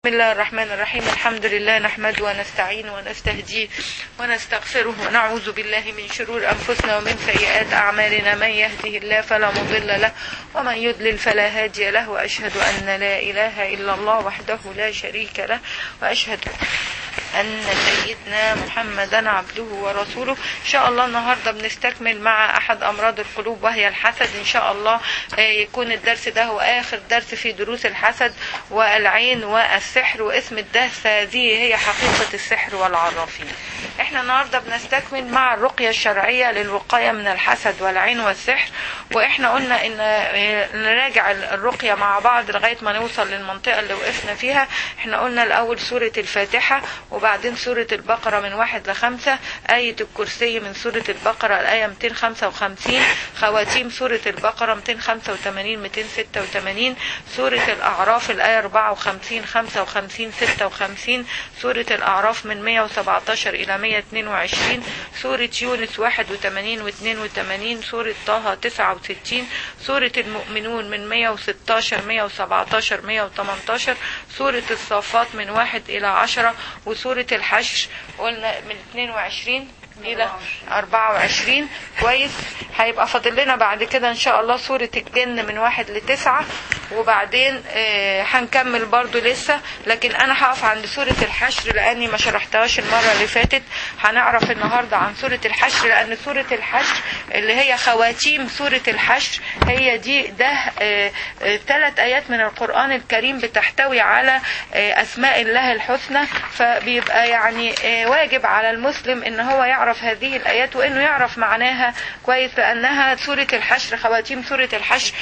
بسم الله الرحمن الرحيم الحمد لله نحمده ونستعينه ونستهديه ونستغفره ونعوذ بالله من شرور أنفسنا ومن سيئات أعمالنا من يهده الله فلا مضل له ومن يضلل فلا هادي له وأشهد أن لا إله إلا الله وحده لا شريك له وأشهد أن سيدنا محمدا عبده ورسوله إن شاء الله النهاردة بنستكمل مع أحد أمراض القلوب وهي الحسد إن شاء الله يكون الدرس ده هو آخر درس في دروس الحسد والعين والسحر واسم الدرس هذه هي حقيقة السحر والعرافين احنا النهاردة بنستكمل مع الرقية الشرعية للوقاية من الحسد والعين والسحر واحنا قلنا ان نراجع الرقية مع بعض لغاية ما نوصل للمنطقة اللي وقفنا فيها احنا قلنا الأول سورة الفاتحة وبعدين سورة البقرة من واحد لخمسة آية الكرسي من سورة البقرة الآية 255 خواتيم سورة البقرة 285 286 سورة الأعراف الآية 54 55 56 سورة الأعراف من 117 إلى 122 سورة يونس 81 و 82 سورة طه 69 سورة المؤمنون من 116 117 118 سورة الصافات من 1 إلى 10 وسورة الحشر قلنا من 22 إلى 24 كويس هيبقى فاضل لنا بعد كده إن شاء الله سورة الجن من واحد لتسعة وبعدين آه هنكمل برضو لسه لكن أنا هقف عند سورة الحشر لأني ما شرحتهاش المرة اللي فاتت هنعرف النهاردة عن سورة الحشر لأن سورة الحشر اللي هي خواتيم سورة الحشر هي دي ده ثلاث آه آه آيات من القرآن الكريم بتحتوي على أسماء الله الحسنى فبيبقى يعني واجب على المسلم إن هو يعرف هذه الآيات وإنه يعرف معناها كويس لأنها سورة الحشر خواتيم سورة الحشر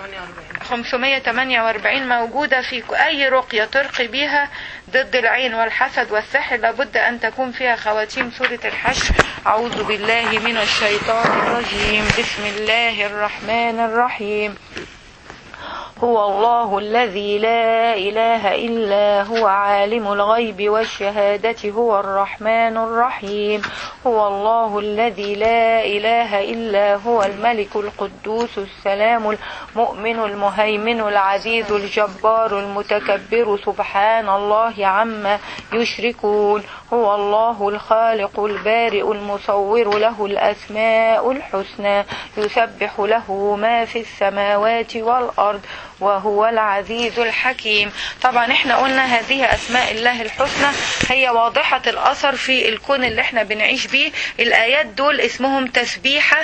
548 موجودة في أي رقية ترقي بها ضد العين والحسد والسحر لابد أن تكون فيها خواتيم سورة الحشر أعوذ بالله من الشيطان الرجيم بسم الله الرحمن الرحيم هو الله الذي لا إله إلا هو عالم الغيب والشهادة هو الرحمن الرحيم هو الله الذي لا إله إلا هو الملك القدوس السلام المؤمن المهيمن العزيز الجبار المتكبر سبحان الله عما يشركون هو الله الخالق البارئ المصور له الأسماء الحسنى يسبح له ما في السماوات والأرض وهو العزيز الحكيم طبعا احنا قلنا هذه اسماء الله الحسنى هي واضحة الاثر في الكون اللي احنا بنعيش بيه الايات دول اسمهم تسبيحة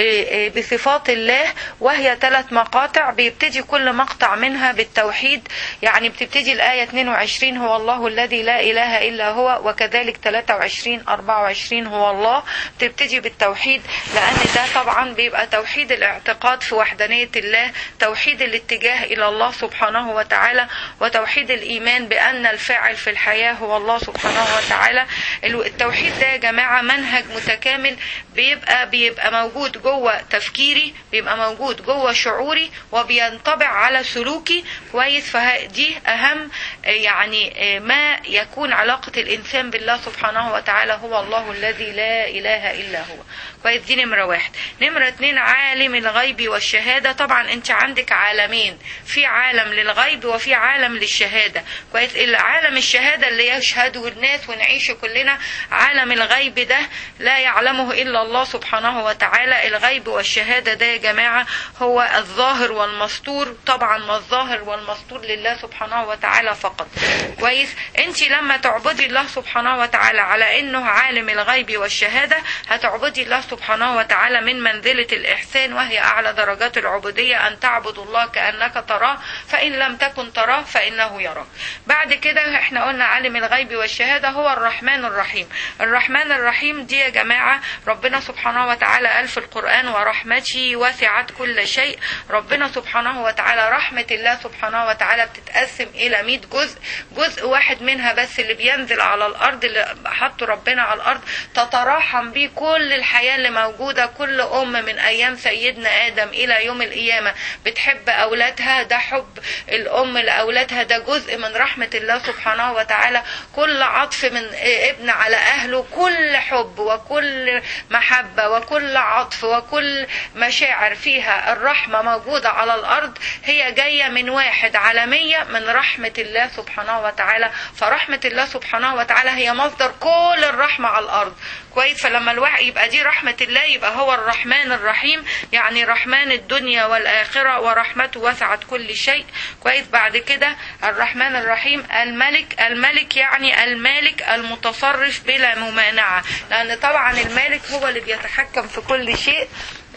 بصفات الله وهي ثلاث مقاطع بيبتدي كل مقطع منها بالتوحيد يعني بتبتدي الاية 22 هو الله الذي لا اله الا هو وكذلك 23 24 هو الله بتبتدي بالتوحيد لان ده طبعا بيبقى توحيد الاعتقاد في وحدانية الله توحيد الاتجاه إلى الله سبحانه وتعالى وتوحيد الإيمان بأن الفاعل في الحياة هو الله سبحانه وتعالى التوحيد ده يا جماعة منهج متكامل بيبقى بيبقى موجود جوه تفكيري بيبقى موجود جوه شعوري وبينطبع على سلوكي كويس فدي أهم يعني ما يكون علاقة الإنسان بالله سبحانه وتعالى هو الله الذي لا إله إلا هو كويس دي نمرة واحد نمرة اتنين عالم الغيب والشهادة طبعا انت عندك عالمين في عالم للغيب وفي عالم للشهادة كويس عالم الشهادة اللي يشهده الناس ونعيش كلنا عالم الغيب ده لا يعلمه إلا الله سبحانه وتعالى الغيب والشهادة ده يا جماعة هو الظاهر والمستور طبعا ما الظاهر والمستور لله سبحانه وتعالى فقط كويس انت لما تعبدي الله سبحانه وتعالى على انه عالم الغيب والشهادة هتعبدي الله سبحانه وتعالى من منزلة الإحسان وهي أعلى درجات العبودية أن تعبد الله كأنك تراه فإن لم تكن تراه فإنه يراك بعد كده احنا قلنا عالم الغيب والشهادة هو الرحمن الرحيم الرحمن الرحيم دي يا جماعة ربنا سبحانه وتعالى قال في القرآن ورحمتي وسعت كل شيء ربنا سبحانه وتعالى رحمة الله سبحانه وتعالى بتتقسم إلى 100 جزء جزء واحد منها بس اللي بينزل على الأرض اللي حطه ربنا على الأرض تتراحم بيه كل الحياة اللي موجودة كل أم من أيام سيدنا آدم إلى يوم القيامة بتحب أولادها لأولادها ده حب الأم لأولادها ده جزء من رحمة الله سبحانه وتعالى كل عطف من ابن على أهله كل حب وكل محبة وكل عطف وكل مشاعر فيها الرحمة موجودة على الأرض هي جاية من واحد على مية من رحمة الله سبحانه وتعالى فرحمة الله سبحانه وتعالى هي مصدر كل الرحمة على الأرض كويس فلما الواحد يبقى دي رحمة الله يبقى هو الرحمن الرحيم يعني رحمن الدنيا والآخرة ورحمته وسعت كل شيء كويس بعد كده الرحمن الرحيم الملك الملك يعني المالك المتصرف بلا ممانعة لأن طبعا المالك هو اللي بيتحكم في كل شيء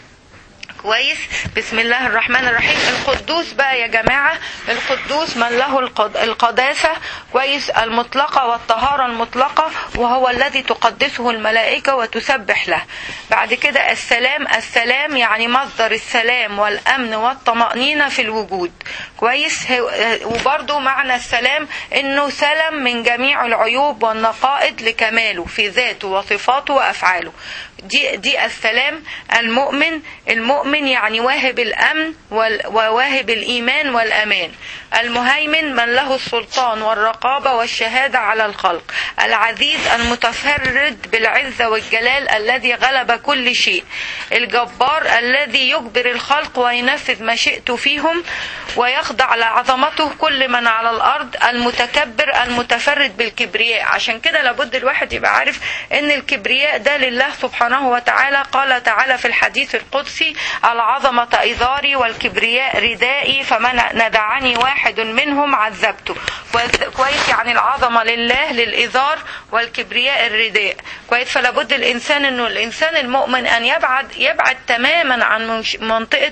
كويس بسم الله الرحمن الرحيم القدوس بقى يا جماعة القدوس من له القد... القداسة كويس المطلقة والطهارة المطلقة وهو الذي تقدسه الملائكة وتسبح له بعد كده السلام السلام يعني مصدر السلام والأمن والطمأنينة في الوجود كويس وبرضو معنى السلام انه سلم من جميع العيوب والنقائض لكماله في ذاته وصفاته وافعاله دي دي السلام المؤمن المؤمن يعني واهب الامن وواهب الايمان والامان المهيمن من له السلطان والرقابه والشهاده على الخلق العزيز المتفرد بالعزه والجلال الذي غلب كل شيء الجبار الذي يجبر الخلق وينفذ مشيئته فيهم ويخضع لعظمته كل من على الارض المتكبر المتفرد بالكبرياء عشان كده لابد الواحد يبقى عارف ان الكبرياء ده لله سبحانه وتعالى قال تعالى في الحديث القدسي العظمة إزاري والكبرياء ردائي فمن ندعني واحد منهم عذبته كويس يعني العظمة لله للإزار والكبرياء الرداء كويس فلا بد الإنسان أنه الإنسان المؤمن أن يبعد يبعد تماما عن منطقة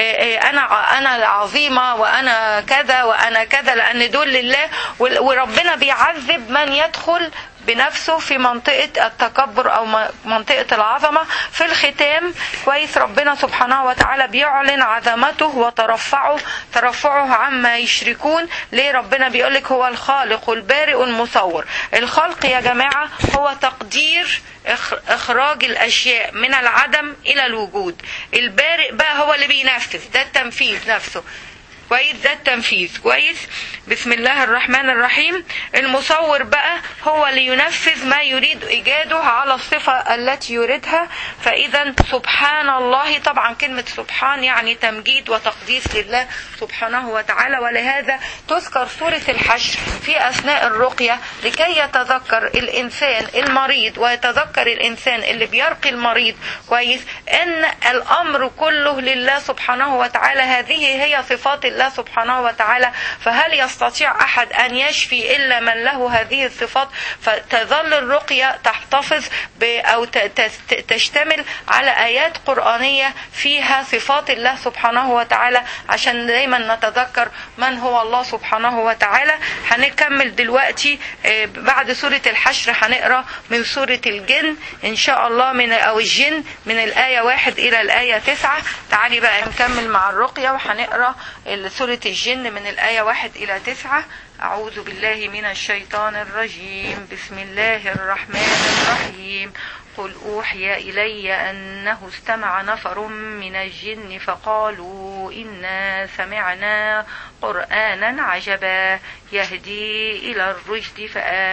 أنا أنا العظيمة وأنا كذا وأنا كذا لأن دول لله وربنا بيعذب من يدخل بنفسه في منطقة التكبر أو منطقة العظمة في الختام كويس ربنا سبحانه وتعالى بيعلن عظمته وترفعه ترفعه عما يشركون ليه ربنا بيقولك هو الخالق البارئ المصور الخلق يا جماعة هو تقدير إخراج الأشياء من العدم إلى الوجود البارئ بقى هو اللي بينفذ ده التنفيذ نفسه كويس ده التنفيذ كويس بسم الله الرحمن الرحيم المصور بقى هو اللي ينفذ ما يريد ايجاده على الصفة التي يريدها فاذا سبحان الله طبعا كلمة سبحان يعني تمجيد وتقديس لله سبحانه وتعالى ولهذا تذكر سورة الحشر في اثناء الرقية لكي يتذكر الانسان المريض ويتذكر الانسان اللي بيرقي المريض كويس ان الامر كله لله سبحانه وتعالى هذه هي صفات الله الله سبحانه وتعالى فهل يستطيع أحد أن يشفي إلا من له هذه الصفات فتظل الرقية تحتفظ أو تشتمل على آيات قرآنية فيها صفات الله سبحانه وتعالى عشان دايما نتذكر من هو الله سبحانه وتعالى هنكمل دلوقتي بعد سورة الحشر هنقرأ من سورة الجن إن شاء الله من أو الجن من الآية واحد إلى الآية تسعة تعالي بقى نكمل مع الرقية وهنقرأ سورة الجن من الآية واحد إلى تسعة أعوذ بالله من الشيطان الرجيم بسم الله الرحمن الرحيم قل أوحي إلي أنه استمع نفر من الجن فقالوا إنا سمعنا قرآنا عجبا يهدي إلى الرشد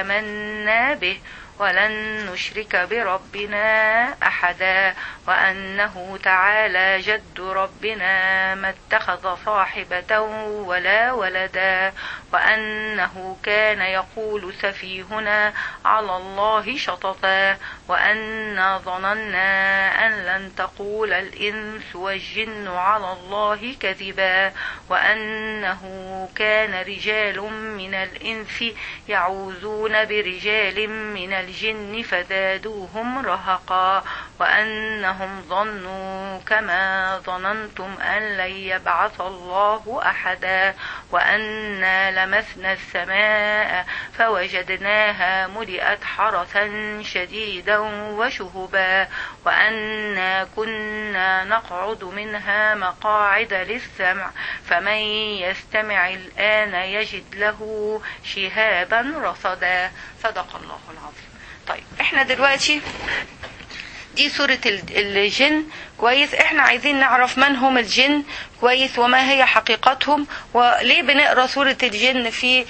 فآمنا به ولن نشرك بربنا احدا وانه تعالى جد ربنا ما اتخذ صاحبه ولا ولدا وانه كان يقول سفيهنا على الله شططا وانا ظننا ان لن تقول الانس والجن على الله كذبا وانه كان رجال من الانس يعوذون برجال من الجن فزادوهم رهقا وأنهم ظنوا كما ظننتم أن لن يبعث الله أحدا وأنا لمسنا السماء فوجدناها ملئت حرسا شديدا وشهبا وأنا كنا نقعد منها مقاعد للسمع فمن يستمع الآن يجد له شهابا رصدا صدق الله العظيم طيب احنا دلوقتي دي سورة الجن كويس احنا عايزين نعرف من هم الجن كويس وما هي حقيقتهم وليه بنقرا سورة الجن في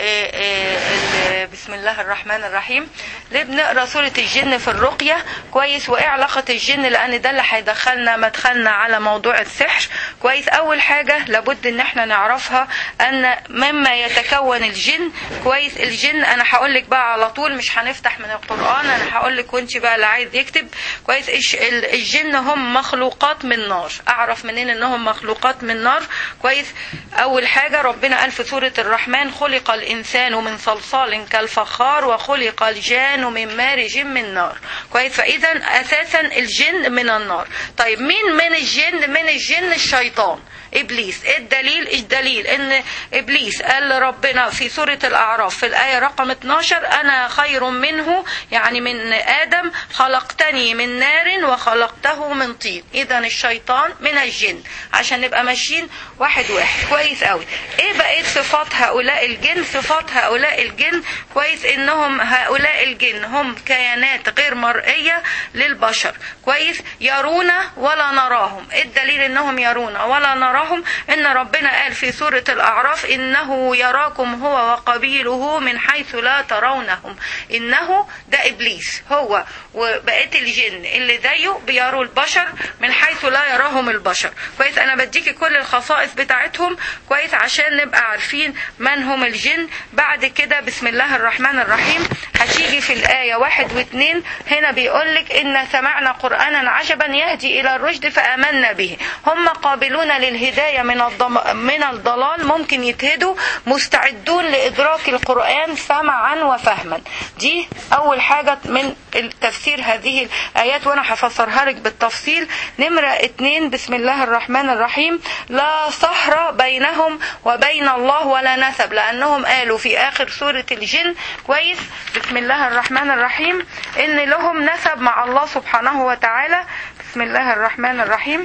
بسم الله الرحمن الرحيم ليه بنقرا سورة الجن في الرقية كويس وايه علاقة الجن لان ده اللي هيدخلنا مدخلنا على موضوع السحر كويس اول حاجة لابد ان احنا نعرفها ان مما يتكون الجن كويس الجن انا هقول لك بقى على طول مش هنفتح من القرآن انا هقول لك وانت بقى اللي عايز يكتب كويس الجن هم مخلوقات من نار اعرف منين انهم مخلوقات من نار كويس اول حاجة ربنا قال في سورة الرحمن خلق الانسان من صلصال كالفخار وخلق الجان من مارج من نار كويس فاذا اساسا الجن من النار طيب مين من الجن من الجن الشيطان ابليس ايه الدليل الدليل ان ابليس قال لربنا في سوره الاعراف في الايه رقم 12 انا خير منه يعني من ادم خلقتني من نار وخلقته من طين اذا الشيطان من الجن عشان نبقى ماشيين واحد واحد كويس قوي ايه بقيه صفات هؤلاء الجن صفات هؤلاء الجن كويس انهم هؤلاء الجن هم كيانات غير مرئيه للبشر كويس يرون ولا نراهم ايه الدليل انهم يرون ولا نراهم وراهم ان ربنا قال في سورة الاعراف انه يراكم هو وقبيله من حيث لا ترونهم انه ده ابليس هو وبقية الجن اللي زيه بيروا البشر من حيث لا يراهم البشر كويس انا بديكي كل الخصائص بتاعتهم كويس عشان نبقى عارفين من هم الجن بعد كده بسم الله الرحمن الرحيم هتيجي في الآية واحد واثنين هنا بيقولك إن سمعنا قرآنا عجبا يهدي إلى الرشد فآمنا به هم قابلون للهداية من, الضم... من الضلال ممكن يتهدوا مستعدون لإدراك القرآن سمعا وفهما دي أول حاجة من تفسير هذه الآيات وأنا هفسرها لك بالتفصيل نمرة اتنين بسم الله الرحمن الرحيم لا صهر بينهم وبين الله ولا نسب لأنهم قالوا في آخر سورة الجن كويس بسم الله الرحمن الرحيم ان لهم نسب مع الله سبحانه وتعالى بسم الله الرحمن الرحيم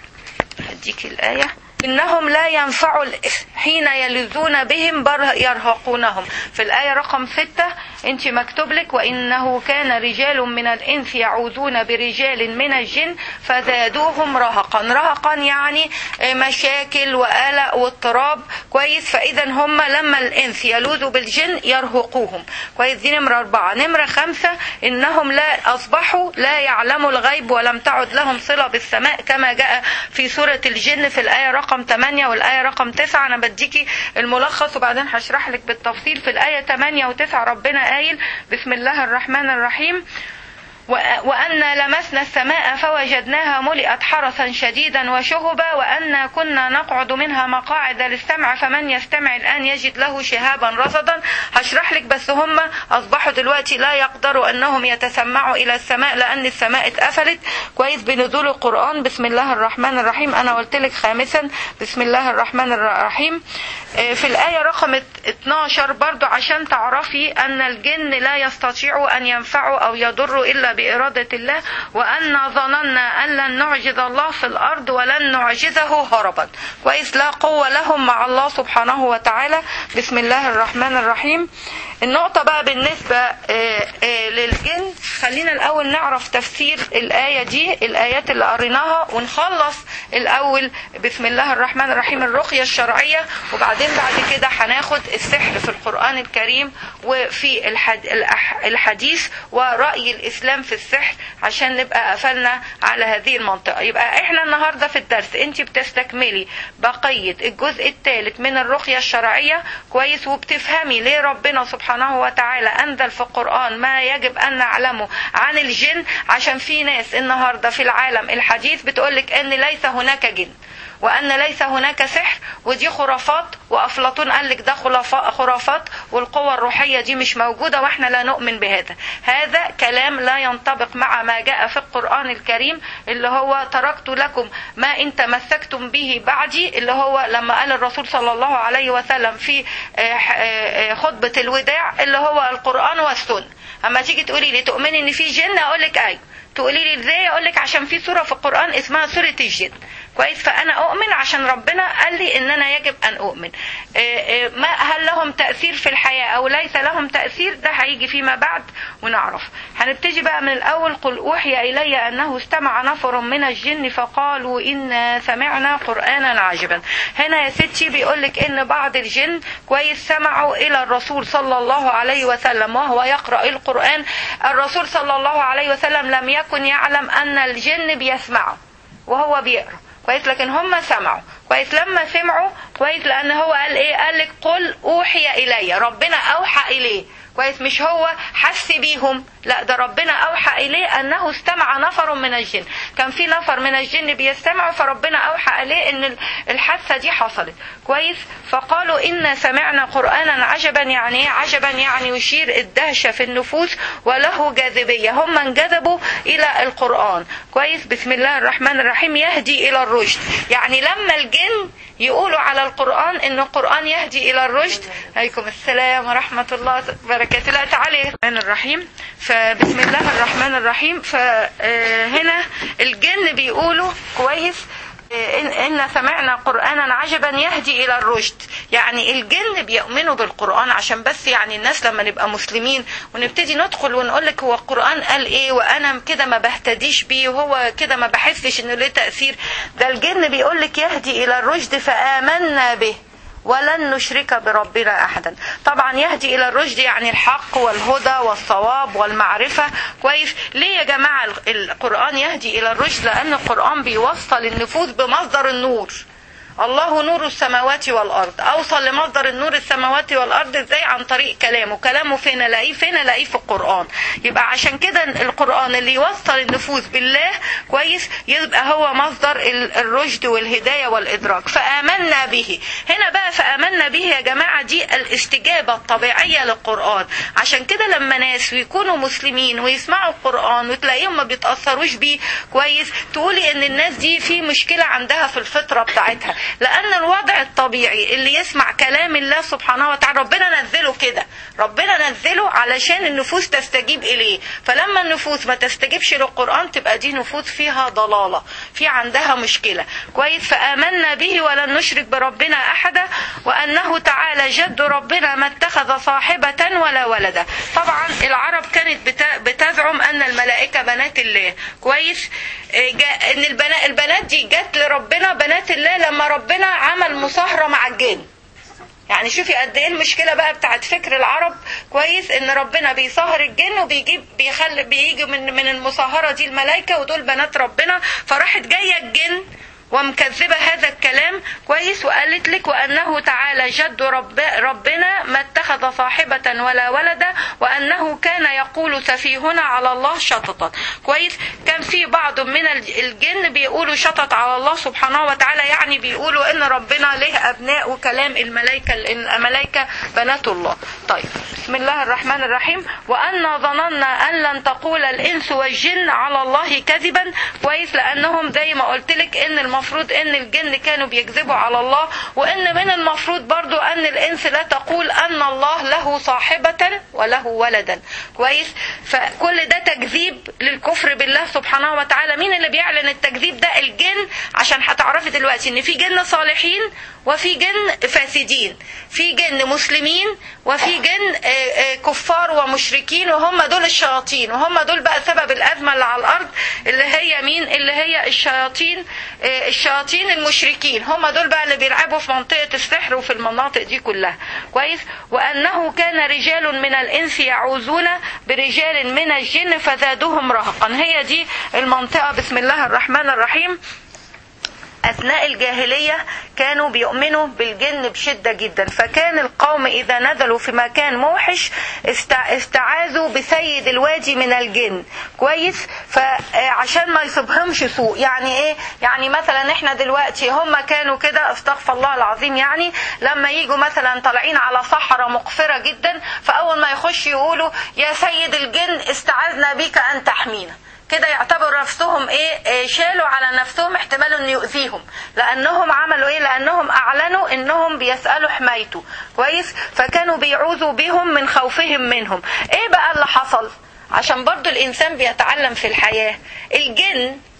هديك الآية إنهم لا ينفع الإثم حين يلذون بهم بر يرهقونهم في الآية رقم ستة أنت مكتوب لك وإنه كان رجال من الإنس يعوذون برجال من الجن فزادوهم رهقا رهقا يعني مشاكل وقلق واضطراب كويس فإذا هم لما الإنس يلوذوا بالجن يرهقوهم كويس دي نمرة أربعة نمرة خمسة إنهم لا أصبحوا لا يعلموا الغيب ولم تعد لهم صلة بالسماء كما جاء في سورة الجن في الآية رقم رقم 8 والآية رقم 9 أنا بديكي الملخص وبعدين هشرح لك بالتفصيل في الآية 8 و9 ربنا قايل بسم الله الرحمن الرحيم وأن لمسنا السماء فوجدناها ملئت حرسا شديدا وشهبا وأن كنا نقعد منها مقاعد للسمع فمن يستمع الآن يجد له شهابا رصدا هشرح لك بس هم أصبحوا دلوقتي لا يقدروا أنهم يتسمعوا إلى السماء لأن السماء اتقفلت كويس بنزول القرآن بسم الله الرحمن الرحيم أنا قلت لك خامسا بسم الله الرحمن الرحيم في الآية رقم 12 برضو عشان تعرفي أن الجن لا يستطيعوا أن ينفعوا أو يضروا إلا بإرادة الله وأن ظننا أن لن نعجز الله في الأرض ولن نعجزه هربا كويس لا قوة لهم مع الله سبحانه وتعالى بسم الله الرحمن الرحيم النقطة بقى بالنسبة للجن خلينا الأول نعرف تفسير الآية دي الآيات اللي قريناها ونخلص الأول بسم الله الرحمن الرحيم الرقية الشرعية وبعدين بعد كده هناخد السحر في القرآن الكريم وفي الحديث ورأي الإسلام في السحر عشان نبقى قفلنا على هذه المنطقة يبقى احنا النهاردة في الدرس انت بتستكملي بقية الجزء الثالث من الرقية الشرعية كويس وبتفهمي ليه ربنا سبحانه وتعالى أنزل في القرآن ما يجب أن نعلمه عن الجن عشان في ناس النهاردة في العالم الحديث بتقولك أن ليس هناك جن وأن ليس هناك سحر ودي خرافات وأفلاطون قال لك ده خرافات والقوة الروحية دي مش موجودة وإحنا لا نؤمن بهذا هذا كلام لا ينطبق مع ما جاء في القرآن الكريم اللي هو تركت لكم ما إن تمسكتم به بعدي اللي هو لما قال الرسول صلى الله عليه وسلم في خطبة الوداع اللي هو القرآن والسنة أما تيجي تقولي لي تؤمني إن في جن أقول لك أيوه تقولي لي ازاي اقول لك عشان في سوره في القران اسمها سوره الجن كويس فانا اؤمن عشان ربنا قال لي ان انا يجب ان اؤمن آه، آه، ما هل لهم تاثير في الحياه او ليس لهم تاثير ده هيجي فيما بعد ونعرف هنبتدي بقى من الاول قل اوحي الي انه استمع نفر من الجن فقالوا انا سمعنا قرانا عجبا هنا يا ستي بيقول لك ان بعض الجن كويس سمعوا الى الرسول صلى الله عليه وسلم وهو يقرا القران الرسول صلى الله عليه وسلم لم يكن يعلم ان الجن بيسمعوا وهو بيقرا كويس لكن هم سمعوا كويس لما سمعوا كويس لان هو قال ايه قال لك قل اوحي الي ربنا اوحى اليه كويس مش هو حس بيهم لا ده ربنا اوحى اليه انه استمع نفر من الجن كان في نفر من الجن بيستمعوا فربنا اوحى اليه ان الحادثه دي حصلت كويس فقالوا انا سمعنا قرانا عجبا يعني ايه عجبا يعني يشير الدهشه في النفوس وله جاذبيه هم انجذبوا الى القران كويس بسم الله الرحمن الرحيم يهدي الى الرشد يعني لما الجن يقولوا على القرآن إن القرآن يهدي إلى الرشد عليكم السلام ورحمة الله وبركاته لا تعالي الرحمن الرحيم فبسم الله الرحمن الرحيم فهنا الجن بيقولوا كويس إن, إن سمعنا قرآنا عجبا يهدي إلى الرشد يعني الجن بيؤمنوا بالقرآن عشان بس يعني الناس لما نبقى مسلمين ونبتدي ندخل ونقول لك هو القرآن قال إيه وأنا كده ما بهتديش بيه وهو كده ما بحسش إنه ليه تأثير ده الجن بيقول لك يهدي إلى الرشد فآمنا به ولن نشرك بربنا احدا طبعا يهدي الى الرشد يعني الحق والهدى والصواب والمعرفه كويس ليه يا جماعه القران يهدي الى الرشد لان القران بيوصل النفوس بمصدر النور الله نور السماوات والارض اوصل لمصدر النور السماوات والارض ازاي عن طريق كلامه كلامه فين الاقيه فين الاقيه في القران يبقى عشان كده القران اللي يوصل النفوس بالله كويس يبقى هو مصدر الرشد والهدايه والادراك فامنا به هنا بقى فامنا به يا جماعه دي الاستجابه الطبيعيه للقران عشان كده لما ناس يكونوا مسلمين ويسمعوا القران وتلاقيهم ما بيتاثروش بيه كويس تقولي ان الناس دي في مشكله عندها في الفطره بتاعتها لان الوضع الطبيعي اللي يسمع كلام الله سبحانه وتعالى ربنا نزله كده ربنا نزله علشان النفوس تستجيب اليه فلما النفوس ما تستجيبش للقران تبقى دي نفوس فيها ضلاله في عندها مشكله كويس فامنا به ولن نشرك بربنا احدا وانه تعالى جد ربنا ما اتخذ صاحبه ولا ولدا طبعا العرب كانت بتزعم ان الملائكه بنات الله كويس ان البنات البنات دي جت لربنا بنات الله لما ربنا عمل مصاهره مع الجن يعني شوفي قد ايه المشكله بقى بتاعت فكر العرب كويس ان ربنا بيصهر الجن وبيجيب بيخلي بيجي من من المصاهره دي الملائكه ودول بنات ربنا فراحت جايه الجن ومكذبة هذا الكلام كويس وقالت لك وأنه تعالى جد رب ربنا ما اتخذ صاحبة ولا ولدا وأنه كان يقول سفيهنا على الله شططا كويس كان في بعض من الجن بيقولوا شطط على الله سبحانه وتعالى يعني بيقولوا إن ربنا له أبناء وكلام الملائكة الملائكة بنات الله طيب بسم الله الرحمن الرحيم وأنا ظننا أن لن تقول الإنس والجن على الله كذبا كويس لأنهم زي ما قلت لك إن المفروض ان الجن كانوا بيكذبوا على الله وان من المفروض برضو ان الانس لا تقول ان الله له صاحبة وله ولدا كويس فكل ده تكذيب للكفر بالله سبحانه وتعالى مين اللي بيعلن التكذيب ده الجن عشان هتعرفي دلوقتي ان في جن صالحين وفي جن فاسدين في جن مسلمين وفي جن كفار ومشركين وهم دول الشياطين وهم دول بقى سبب الازمه اللي على الارض اللي هي مين اللي هي الشياطين الشياطين المشركين هم دول بقى اللي بيلعبوا في منطقة السحر وفي المناطق دي كلها كويس وأنه كان رجال من الإنس يعوذون برجال من الجن فزادوهم رهقا هي دي المنطقة بسم الله الرحمن الرحيم أثناء الجاهلية كانوا بيؤمنوا بالجن بشدة جدا فكان القوم إذا نزلوا في مكان موحش استعاذوا بسيد الوادي من الجن كويس فعشان ما يصيبهمش سوء يعني إيه يعني مثلا إحنا دلوقتي هم كانوا كده استغفر الله العظيم يعني لما يجوا مثلا طالعين على صحراء مقفرة جدا فأول ما يخش يقولوا يا سيد الجن استعاذنا بك أن تحمينا كده يعتبروا نفسهم ايه, إيه شالوا على نفسهم احتمال انه يؤذيهم لانهم عملوا ايه لانهم اعلنوا انهم بيسالوا حمايته كويس فكانوا بيعوذوا بهم من خوفهم منهم ايه بقى اللي حصل عشان برضو الانسان بيتعلم في الحياه الجن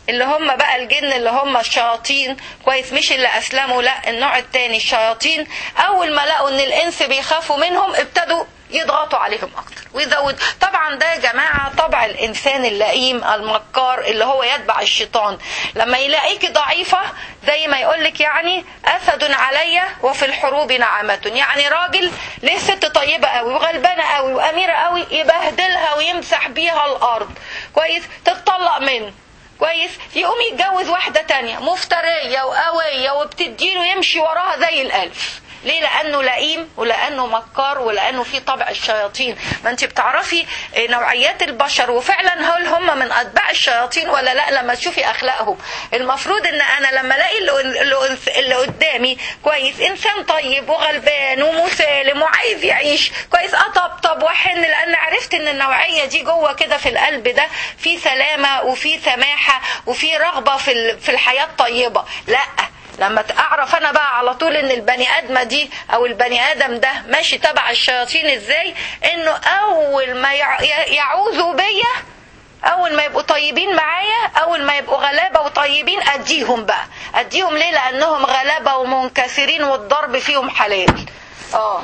اللي هم بقى الجن اللي هم الشياطين كويس مش اللي اسلموا لا النوع التاني الشياطين اول ما لقوا ان الانس بيخافوا منهم ابتدوا يضغطوا عليهم اكتر ويزود طبعا ده يا جماعه طبع الانسان اللئيم المكار اللي هو يتبع الشيطان لما يلاقيك ضعيفه زي ما يقولك يعني اسد علي وفي الحروب نعمه يعني راجل ليه ست طيبه قوي وغلبانه قوي واميره قوي يبهدلها ويمسح بيها الارض كويس تتطلق منه كويس يقوم يتجوز واحدة تانية مفترية وقوية وبتديله يمشي وراها زي الألف ليه لانه لئيم ولانه مكار ولانه في طبع الشياطين ما انت بتعرفي نوعيات البشر وفعلا هل هم من اتباع الشياطين ولا لا لما تشوفي اخلاقهم المفروض ان انا لما الاقي اللي, اللي قدامي كويس انسان طيب وغلبان ومسالم وعايز يعيش كويس اطبطب واحن لان عرفت ان النوعيه دي جوه كده في القلب ده في سلامه وفي سماحه وفي رغبه في في الحياه الطيبه لا لما اعرف انا بقى على طول ان البني ادمه دي او البني ادم ده ماشي تبع الشياطين ازاي انه اول ما يعوذوا بيا اول ما يبقوا طيبين معايا اول ما يبقوا غلابه وطيبين اديهم بقى اديهم ليه لانهم غلابه ومنكسرين والضرب فيهم حلال اه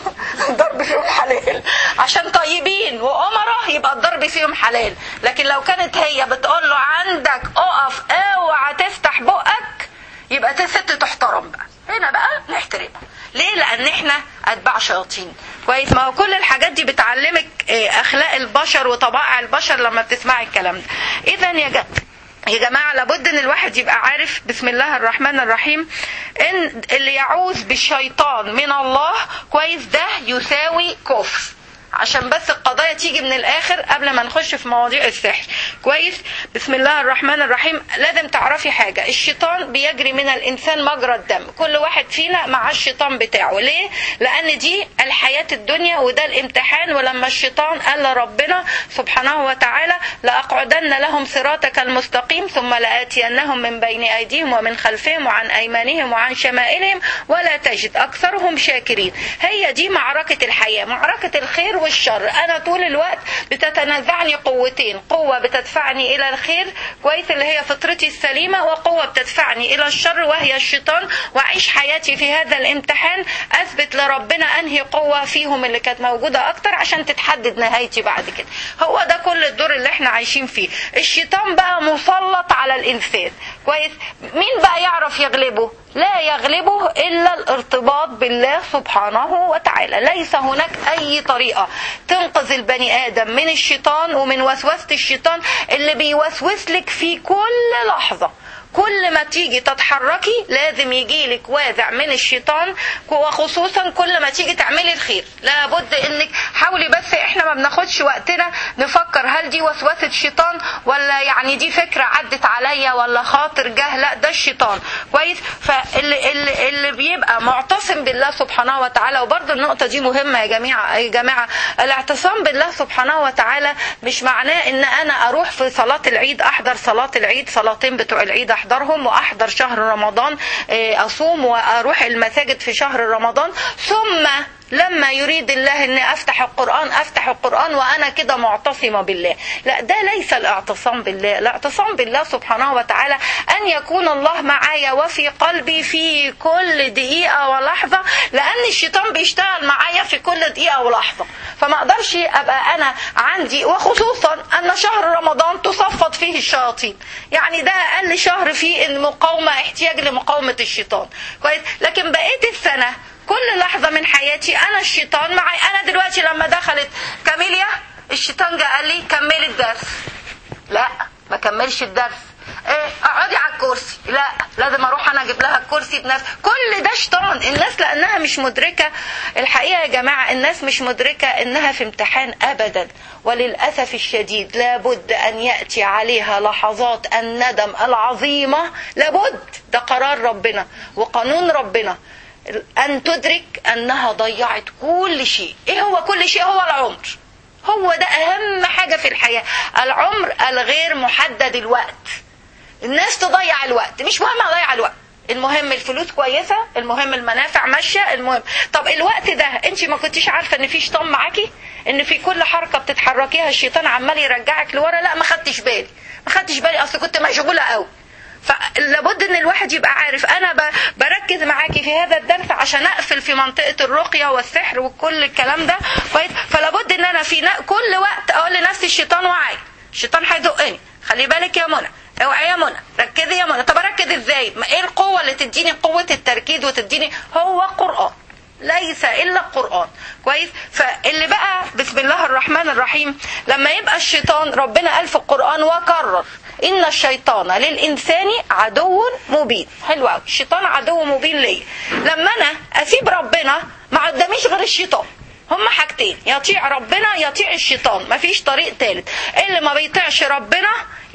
الضرب فيهم حلال عشان طيبين وأمرة يبقى الضرب فيهم حلال لكن لو كانت هي بتقول له عندك اقف اوعى تفتح بقك يبقى ست تحترم بقى هنا بقى نحترمها ليه لان احنا اتباع شياطين كويس ما هو كل الحاجات دي بتعلمك اخلاق البشر وطبائع البشر لما بتسمعي الكلام ده اذا يا جماعه يا جماعة لابد ان الواحد يبقى عارف بسم الله الرحمن الرحيم ان اللي يعوذ بالشيطان من الله كويس ده يساوي كفر عشان بس القضايا تيجي من الاخر قبل ما نخش في مواضيع السحر كويس بسم الله الرحمن الرحيم لازم تعرفي حاجة الشيطان بيجري من الانسان مجرى الدم كل واحد فينا مع الشيطان بتاعه ليه لان دي الحياة الدنيا وده الامتحان ولما الشيطان قال لربنا سبحانه وتعالى لاقعدن لهم صراطك المستقيم ثم لاتينهم من بين ايديهم ومن خلفهم وعن ايمانهم وعن شمائلهم ولا تجد اكثرهم شاكرين هي دي معركة الحياة معركة الخير والشر انا طول الوقت بتتنازعني قوتين قوة بتدفعني الى الخير كويس اللي هي فطرتي السليمة وقوة بتدفعني الى الشر وهي الشيطان واعيش حياتي في هذا الامتحان اثبت لربنا انهي قوة فيهم اللي كانت موجودة اكتر عشان تتحدد نهايتي بعد كده هو ده كل الدور اللي احنا عايشين فيه الشيطان بقى مسلط على الانسان كويس مين بقى يعرف يغلبه لا يغلبه الا الارتباط بالله سبحانه وتعالى ليس هناك اي طريقه تنقذ البني ادم من الشيطان ومن وسوسه الشيطان اللي بيوسوس لك في كل لحظه كل ما تيجي تتحركي لازم يجيلك وازع من الشيطان وخصوصا كل ما تيجي تعملي الخير لابد انك حاولي بس احنا ما بناخدش وقتنا نفكر هل دي وسوسة شيطان ولا يعني دي فكرة عدت عليا ولا خاطر جه لا ده الشيطان كويس فاللي اللي, اللي بيبقى معتصم بالله سبحانه وتعالى وبرضه النقطة دي مهمة يا جماعة يا جماعة الاعتصام بالله سبحانه وتعالى مش معناه ان انا اروح في صلاة العيد احضر صلاة العيد صلاتين بتوع العيد احضرهم واحضر شهر رمضان اصوم واروح المساجد في شهر رمضان ثم لما يريد الله اني افتح القران افتح القران وانا كده معتصمه بالله لا ده ليس الاعتصام بالله الاعتصام بالله سبحانه وتعالى ان يكون الله معايا وفي قلبي في كل دقيقه ولحظه لان الشيطان بيشتغل معايا في كل دقيقه ولحظه فما اقدرش ابقى انا عندي وخصوصا ان شهر رمضان تصفد فيه الشياطين يعني ده اقل شهر فيه المقاومه احتياج لمقاومه الشيطان كويس لكن بقيه السنه كل لحظة من حياتي أنا الشيطان معي أنا دلوقتي لما دخلت كاميليا الشيطان جه قال لي كملي الدرس لا ما كملش الدرس ايه اقعدي على الكرسي لا لازم اروح انا اجيب لها الكرسي بنفسي كل ده شيطان الناس لانها مش مدركه الحقيقه يا جماعه الناس مش مدركه انها في امتحان ابدا وللاسف الشديد لابد ان ياتي عليها لحظات الندم العظيمه لابد ده قرار ربنا وقانون ربنا أن تدرك أنها ضيعت كل شيء إيه هو كل شيء هو العمر هو ده أهم حاجة في الحياة العمر الغير محدد الوقت الناس تضيع الوقت مش مهم أضيع الوقت المهم الفلوس كويسة المهم المنافع ماشية المهم طب الوقت ده انت ما كنتيش عارفة ان في شيطان معاكي ان في كل حركه بتتحركيها الشيطان عمال يرجعك لورا لا ما خدتش بالي ما خدتش بالي اصل كنت مشغوله قوي فلابد ان الواحد يبقى عارف انا ب- بركز معاكي في هذا الدرس عشان اقفل في منطقه الرقيه والسحر وكل الكلام ده كويس فلابد ان انا في نا- كل وقت اقول لنفسي الشيطان وعي الشيطان هيزقني خلي بالك يا منى اوعي يا منى ركزي يا منى طب اركز ازاي ما ايه القوه اللي تديني قوه التركيز وتديني هو قران ليس الا القران كويس فاللي بقى بسم الله الرحمن الرحيم لما يبقى الشيطان ربنا قال في القران وكرر ان الشيطان للانسان عدو مبين حلو قوي الشيطان عدو مبين ليا لما انا اسيب ربنا ما قداميش غير الشيطان هما حاجتين يطيع ربنا يطيع الشيطان مفيش طريق تالت اللي ما بيطيعش ربنا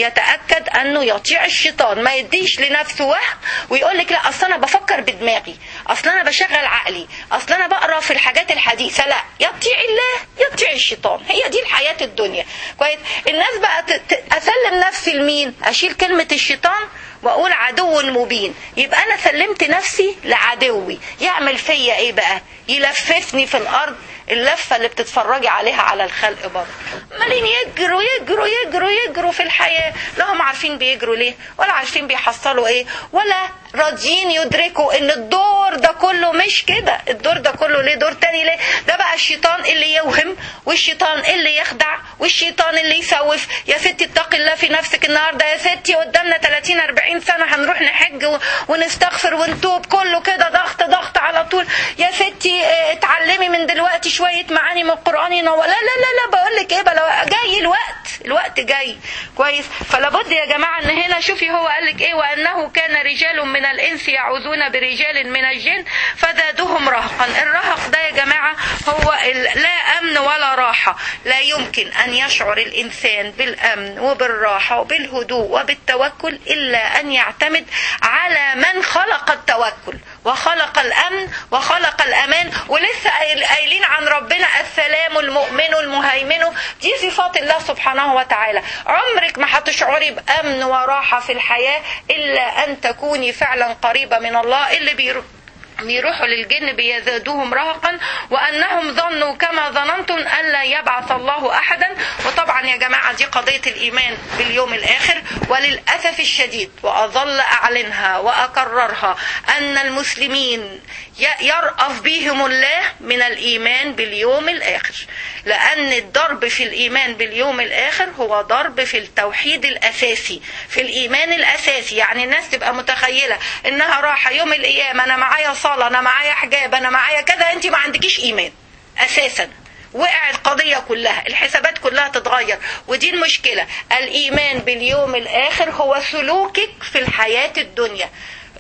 يتاكد انه يطيع الشيطان ما يديش لنفسه وهم ويقول لك لا اصل انا بفكر بدماغي اصل انا بشغل عقلي اصل انا بقرا في الحاجات الحديثه لا يطيع الله يطيع الشيطان هي دي الحياه الدنيا كويس الناس بقى ت- ت- اسلم نفسي لمين اشيل كلمه الشيطان واقول عدو مبين يبقى انا سلمت نفسي لعدوي يعمل فيا ايه بقى يلففني في الارض اللفه اللي بتتفرجي عليها على الخلق بره عمالين يجروا يجروا يجروا يجروا في الحياه لا هم عارفين بيجروا ليه ولا عارفين بيحصلوا ايه ولا راضيين يدركوا ان الدور ده كله مش كده الدور ده كله ليه دور تاني ليه ده بقى الشيطان اللي يوهم والشيطان اللي يخدع والشيطان اللي يسوف يا ستي اتقي الله في نفسك النهارده يا ستي قدامنا 30 40 سنه هنروح نحج و- ونستغفر ونتوب كله كده ضغط ضغط على طول يا ستي اه، اتعلمي من دلوقتي شويه معاني من القران ينور لا لا لا لا بقول لك ايه بقى جاي الوقت الوقت جاي كويس فلابد يا جماعه ان هنا شوفي هو قال لك ايه وانه كان رجال من الانس يعوذون برجال من الجن فزادوهم رهقا الرهق ده يا جماعه هو ال- لا امن ولا راحه لا يمكن ان يشعر الانسان بالامن وبالراحه وبالهدوء وبالتوكل الا ان يعتمد على من خلق التوكل وخلق الامن وخلق الامان ولسه قايل- قايلين عن ربنا السلام المؤمن المهيمن دي صفات الله سبحانه وتعالى عمرك ما هتشعري بامن وراحه في الحياه الا ان تكوني فعلا قريبه من الله اللي بيرو بيروحوا للجن بيزادوهم رهقا وانهم ظنوا كما ظننتم ان لا يبعث الله احدا وطبعا يا جماعه دي قضيه الايمان باليوم الاخر وللاسف الشديد واظل اعلنها واكررها ان المسلمين ي- يرأف بهم الله من الايمان باليوم الاخر لان الضرب في الايمان باليوم الاخر هو ضرب في التوحيد الاساسي في الايمان الاساسي يعني الناس تبقى متخيله انها راحه يوم القيامه انا معايا صلاه انا معايا حجاب انا معايا كذا انت ما عندكيش ايمان اساسا وقع القضية كلها الحسابات كلها تتغير ودي المشكلة الإيمان باليوم الآخر هو سلوكك في الحياة الدنيا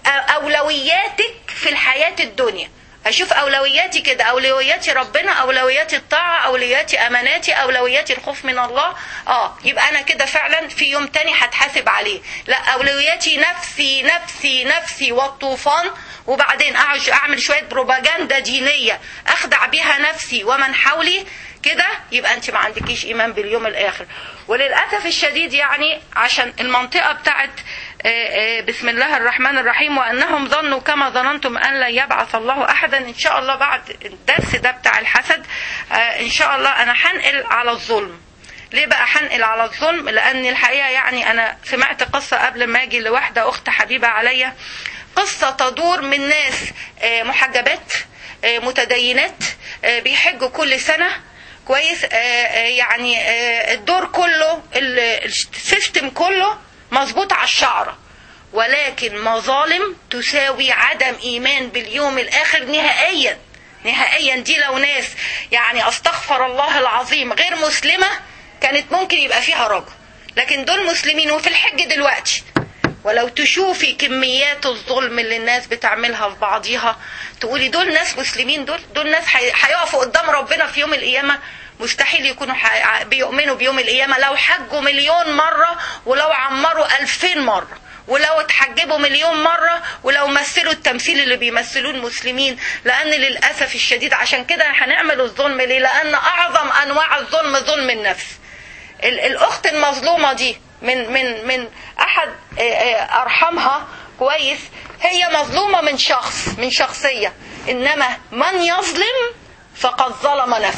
أولوياتك في الحياة الدنيا اشوف اولوياتي كده اولوياتي ربنا اولوياتي الطاعه اولوياتي اماناتي اولوياتي الخوف من الله اه يبقى انا كده فعلا في يوم تاني هتحاسب عليه لا اولوياتي نفسي نفسي نفسي والطوفان وبعدين أعج- اعمل شويه بروباجندا دينيه اخدع بيها نفسي ومن حولي كده يبقى انت ما عندكيش ايمان باليوم الاخر وللاسف الشديد يعني عشان المنطقه بتاعت آه، آه، بسم الله الرحمن الرحيم وانهم ظنوا كما ظننتم ان لا يبعث الله احدا ان شاء الله بعد الدرس ده بتاع الحسد آه، ان شاء الله انا هنقل على الظلم ليه بقى هنقل على الظلم لان الحقيقه يعني انا سمعت قصه قبل ما اجي لواحده اخت حبيبه عليا قصه تدور من ناس آه، محجبات آه، متدينات آه، بيحجوا كل سنه كويس آه، آه، يعني آه، الدور كله ال- السيستم كله مظبوط على الشعره ولكن مظالم تساوي عدم ايمان باليوم الاخر نهائيا نهائيا دي لو ناس يعني استغفر الله العظيم غير مسلمه كانت ممكن يبقى فيها رجل لكن دول مسلمين وفي الحج دلوقتي ولو تشوفي كميات الظلم اللي الناس بتعملها في بعضيها تقولي دول ناس مسلمين دول دول ناس هي- هيقفوا قدام ربنا في يوم القيامة مستحيل يكونوا ح- بيؤمنوا بيوم القيامة لو حجوا مليون مرة ولو عمروا ألفين مرة ولو اتحجبوا مليون مرة ولو مثلوا التمثيل اللي بيمثلوه المسلمين لأن للأسف الشديد عشان كده هنعمل الظلم ليه لأن أعظم أنواع الظلم ظلم النفس ال- الاخت المظلومه دي من من من احد آه، آه، ارحامها كويس هي مظلومه من شخص من شخصيه انما من يظلم فقد ظلم نفسه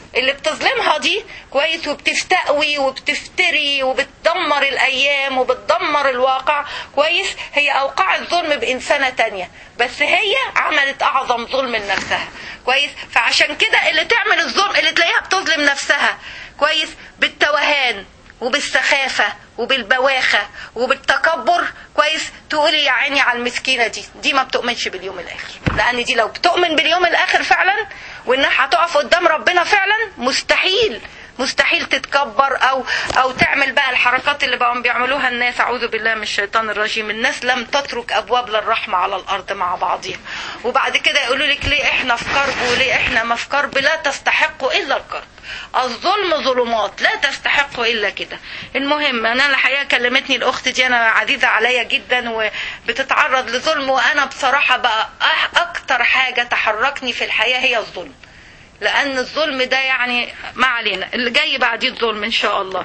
اللي بتظلمها دي كويس وبتستقوي وبتفتري وبتدمر الايام وبتدمر الواقع كويس هي اوقعت ظلم بانسانه تانية بس هي عملت اعظم ظلم لنفسها كويس فعشان كده اللي تعمل الظلم اللي تلاقيها بتظلم نفسها كويس بالتوهان وبالسخافة وبالبواخة وبالتكبر كويس تقولي يا عيني على المسكينة دي دي ما بتؤمنش باليوم الآخر لأن دي لو بتؤمن باليوم الآخر فعلا وإنها هتقف قدام ربنا فعلا مستحيل مستحيل تتكبر او او تعمل بقى الحركات اللي بقوا بيعملوها الناس اعوذ بالله من الشيطان الرجيم الناس لم تترك ابواب للرحمه على الارض مع بعضها وبعد كده يقولوا لك ليه احنا في كرب وليه احنا ما في كرب لا تستحقوا الا الكرب الظلم ظلمات لا تستحق الا كده المهم انا الحقيقه كلمتني الاخت دي انا عزيزه عليا جدا وبتتعرض لظلم وانا بصراحه بقى اكتر حاجه تحركني في الحياه هي الظلم لان الظلم ده يعني ما علينا اللي جاي بعديه الظلم ان شاء الله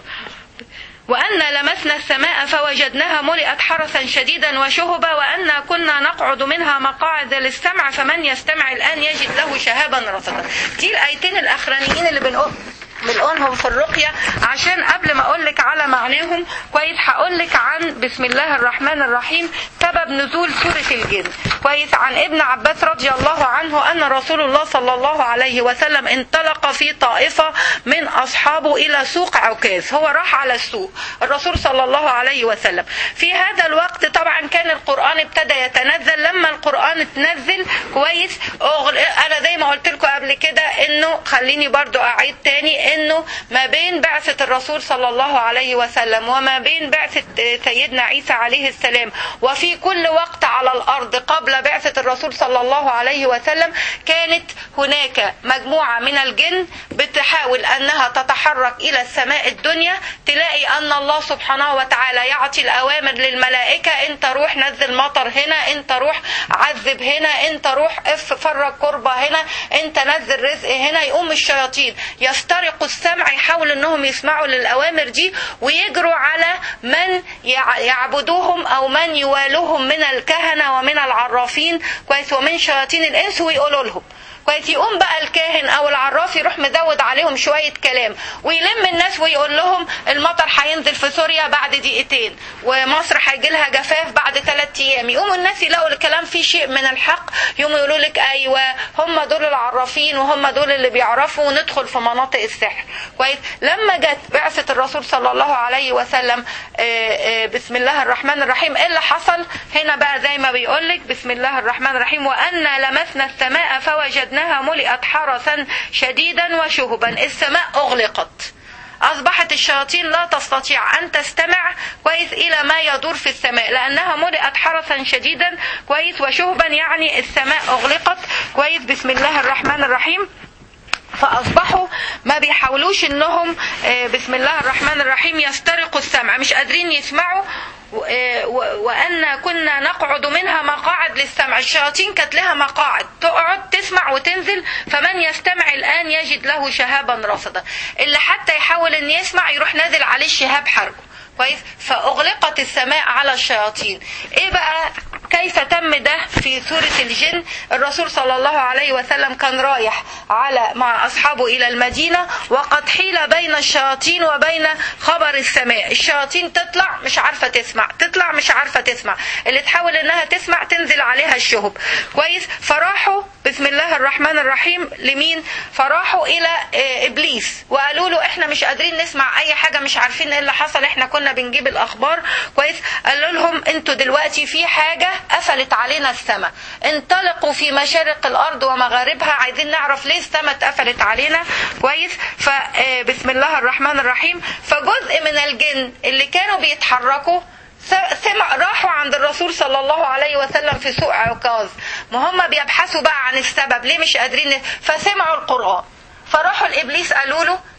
وأن لمسنا السماء فوجدناها ملئت حرسا شديدا وشهبا وأنا كنا نقعد منها مقاعد للسمع فمن يستمع الآن يجد له شهابا رصدا دي الآيتين الأخرانيين اللي بنقول بنقولهم في الرقية عشان قبل ما اقول لك على معناهم كويس هقول لك عن بسم الله الرحمن الرحيم سبب نزول سورة الجن كويس عن ابن عباس رضي الله عنه ان رسول الله صلى الله عليه وسلم انطلق في طائفة من اصحابه الى سوق عكاز هو راح على السوق الرسول صلى الله عليه وسلم في هذا الوقت طبعا كان القرآن ابتدى يتنزل لما القرآن اتنزل كويس أغل... انا زي ما قلت لكم قبل كده انه خليني برضو اعيد تاني انه ما بين بعثة الرسول صلى الله عليه وسلم وما بين بعثة سيدنا عيسى عليه السلام وفي كل وقت على الارض قبل بعثة الرسول صلى الله عليه وسلم كانت هناك مجموعة من الجن بتحاول انها تتحرك الى السماء الدنيا تلاقي ان الله سبحانه وتعالى يعطي الاوامر للملائكة انت روح نزل مطر هنا انت روح عذب هنا انت روح اف فرج كربة هنا انت نزل رزق هنا يقوم الشياطين يسترقوا السمع يحاولوا انهم يسمعوا للاوامر دي ويجروا على من يعبدوهم او من يوالوهم من الكهنة ومن العرافين كويس ومن شياطين الانس ويقولوا لهم كويس يقوم بقى الكاهن او العراف يروح مزود عليهم شويه كلام ويلم الناس ويقول لهم المطر هينزل في سوريا بعد دقيقتين ومصر هيجي لها جفاف بعد ثلاث ايام يقوموا الناس يلاقوا الكلام فيه شيء من الحق يقوموا يقولوا لك ايوه هم دول العرافين وهم دول اللي بيعرفوا وندخل في مناطق السحر كويس لما جت بعثه الرسول صلى الله عليه وسلم بسم الله الرحمن الرحيم ايه اللي حصل هنا بقى زي ما بيقول لك بسم الله الرحمن الرحيم وان لمسنا السماء فوجدنا أنها ملئت حرسا شديدا وشهبا السماء أغلقت أصبحت الشياطين لا تستطيع أن تستمع كويس إلى ما يدور في السماء لأنها ملئت حرسا شديدا كويس وشهبا يعني السماء أغلقت كويس بسم الله الرحمن الرحيم فاصبحوا ما بيحاولوش انهم بسم الله الرحمن الرحيم يسترقوا السمع مش قادرين يسمعوا وأن كنا نقعد منها مقاعد للسمع الشياطين كانت لها مقاعد تقعد تسمع وتنزل فمن يستمع الآن يجد له شهابا رصدا اللي حتى يحاول أن يسمع يروح نازل عليه الشهاب حرقه كويس فأغلقت السماء على الشياطين ايه بقى كيف تم ده في سورة الجن الرسول صلى الله عليه وسلم كان رايح على مع أصحابه إلى المدينة وقد حيل بين الشياطين وبين خبر السماء الشياطين تطلع مش عارفة تسمع تطلع مش عارفة تسمع اللي تحاول انها تسمع تنزل عليها الشهب كويس فراحوا بسم الله الرحمن الرحيم لمين فراحوا إلى إبليس وقالوا له احنا مش قادرين نسمع أي حاجة مش عارفين ايه اللي حصل احنا كنا بنجيب الأخبار كويس قالوا لهم انتوا دلوقتي في حاجة قفلت علينا السماء انطلقوا في مشارق الارض ومغاربها عايزين نعرف ليه السماء اتقفلت علينا كويس فبسم الله الرحمن الرحيم فجزء من الجن اللي كانوا بيتحركوا سمع راحوا عند الرسول صلى الله عليه وسلم في سوق عكاظ ما هم بيبحثوا بقى عن السبب ليه مش قادرين فسمعوا القرآن فراحوا لابليس قالوا له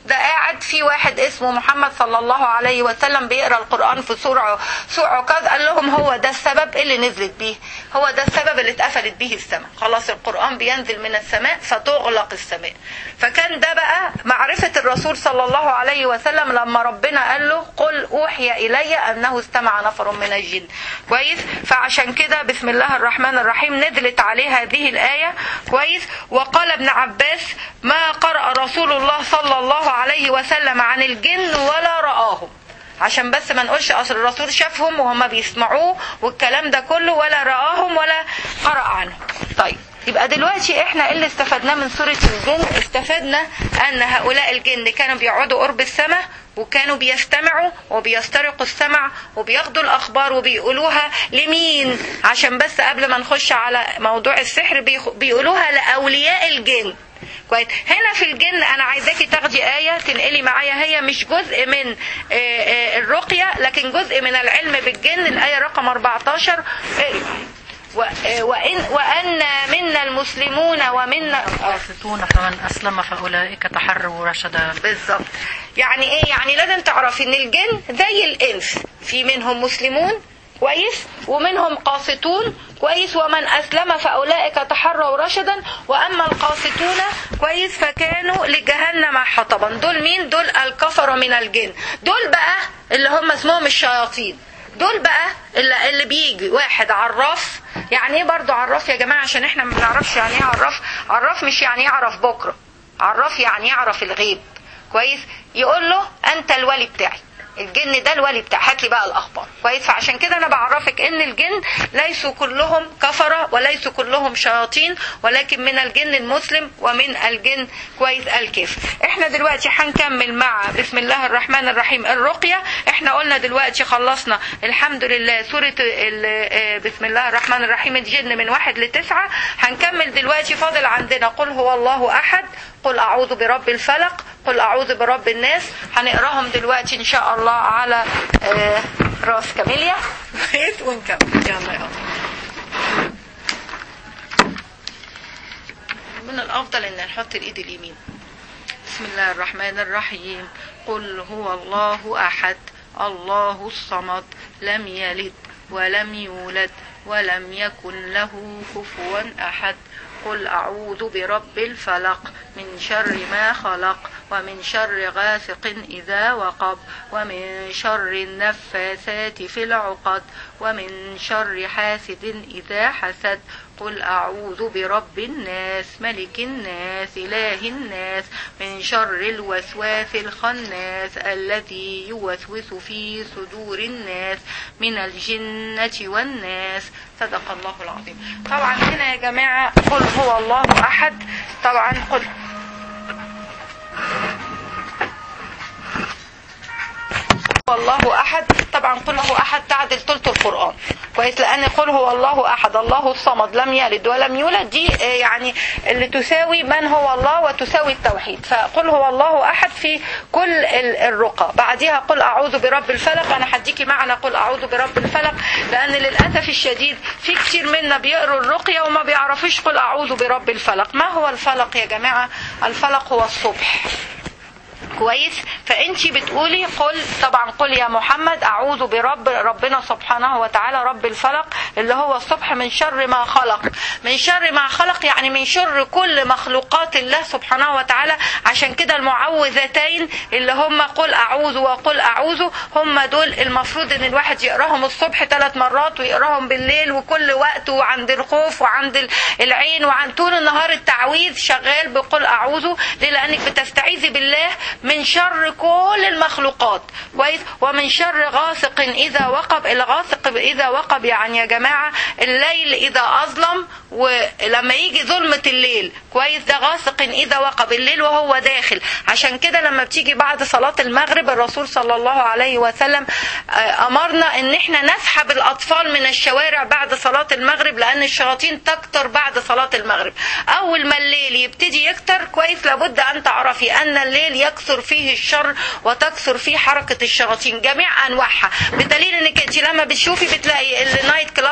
ده قاعد في واحد اسمه محمد صلى الله عليه وسلم بيقرا القران في سوره سوره عكاظ قال لهم هو ده السبب اللي نزلت بيه هو ده السبب اللي اتقفلت به السماء خلاص القران بينزل من السماء فتغلق السماء فكان ده بقى معرفه الرسول صلى الله عليه وسلم لما ربنا قال له قل اوحي الي انه استمع نفر من الجن كويس فعشان كده بسم الله الرحمن الرحيم نزلت عليه هذه الايه كويس وقال ابن عباس ما قرأ رسول الله صلى الله عليه وسلم عن الجن ولا رآهم عشان بس ما نقولش اصل الرسول شافهم وهم بيسمعوه والكلام ده كله ولا رآهم ولا قرأ عنهم طيب يبقى دلوقتي احنا اللي استفدناه من سورة الجن استفدنا ان هؤلاء الجن كانوا بيقعدوا قرب السماء وكانوا بيستمعوا وبيسترقوا السمع وبياخدوا الاخبار وبيقولوها لمين عشان بس قبل ما نخش على موضوع السحر بيقولوها لاولياء الجن كويس هنا في الجن انا عايزاكي تاخدي ايه تنقلي معايا هي مش جزء من الرقيه لكن جزء من العلم بالجن الايه رقم 14 وإن وأن منا المسلمون ومنا القاسطون فمن أسلم فأولئك تحروا رشدا بالظبط يعني إيه يعني لازم تعرفي إن الجن زي الإنس في منهم مسلمون كويس ومنهم قاسطون كويس ومن أسلم فأولئك تحروا رشدا وأما القاسطون كويس فكانوا لجهنم حطبا دول مين دول الكفر من الجن دول بقى اللي هم اسمهم الشياطين دول بقى اللي, اللي بيجي واحد عراف يعني ايه برضو عراف يا جماعة عشان احنا ما بنعرفش يعني ايه عراف عراف مش يعني يعرف بكرة عراف يعني يعرف الغيب كويس يقول له انت الولي بتاعي الجن ده الولي بتاع هات لي بقى الاخبار كويس فعشان كده انا بعرفك ان الجن ليسوا كلهم كفره وليسوا كلهم شياطين ولكن من الجن المسلم ومن الجن كويس الكافر احنا دلوقتي هنكمل مع بسم الله الرحمن الرحيم الرقيه احنا قلنا دلوقتي خلصنا الحمد لله سوره بسم الله الرحمن الرحيم الجن من واحد لتسعه هنكمل دلوقتي فاضل عندنا قل هو الله احد قل اعوذ برب الفلق قل اعوذ برب الناس هنقراهم دلوقتي ان شاء الله على آه راس كاميليا ونكمل يلا يلا من الافضل ان نحط الايد اليمين بسم الله الرحمن الرحيم قل هو الله احد الله الصمد لم يلد ولم يولد ولم يكن له كفوا احد قل أعوذ برب الفلق من شر ما خلق ومن شر غاسق إذا وقب ومن شر النفاثات في العقد ومن شر حاسد إذا حسد قل أعوذ برب الناس ملك الناس إله الناس من شر الوسواس الخناس الذي يوسوس في صدور الناس من الجنة والناس صدق الله العظيم طبعا هنا يا جماعة قل هو الله أحد طبعا قل الله احد طبعا قل هو احد تعدل ثلث القران كويس لان قل هو الله احد الله الصمد لم يلد ولم يولد دي يعني اللي تساوي من هو الله وتساوي التوحيد فقل هو الله احد في كل الرقى بعدها قل اعوذ برب الفلق انا هديكي معنى قل اعوذ برب الفلق لان للاسف الشديد في كتير منا بيقروا الرقيه وما بيعرفوش قل اعوذ برب الفلق ما هو الفلق يا جماعه الفلق هو الصبح كويس فانت بتقولي قل طبعا قل يا محمد اعوذ برب ربنا سبحانه وتعالى رب الفلق اللي هو الصبح من شر ما خلق من شر ما خلق يعني من شر كل مخلوقات الله سبحانه وتعالى عشان كده المعوذتين اللي هم قل اعوذ وقل اعوذ هم دول المفروض ان الواحد يقراهم الصبح ثلاث مرات ويقراهم بالليل وكل وقت وعند الخوف وعند العين وعند طول النهار التعويذ شغال بقل اعوذ ليه لانك بتستعيذي بالله من شر كل المخلوقات كويس ومن شر غاسق اذا وقب الغاسق اذا وقب يعني يا جماعه الليل اذا اظلم ولما يجي ظلمه الليل كويس ده غاسق اذا وقب الليل وهو داخل عشان كده لما بتيجي بعد صلاه المغرب الرسول صلى الله عليه وسلم امرنا ان احنا نسحب الاطفال من الشوارع بعد صلاه المغرب لان الشياطين تكتر بعد صلاه المغرب اول ما الليل يبتدي يكتر كويس لابد ان تعرفي ان الليل يكثر فيه الشر وتكثر فيه حركة الشياطين جميع أنواعها بدليل انك انت لما بتشوفي بتلاقي النايت كلاب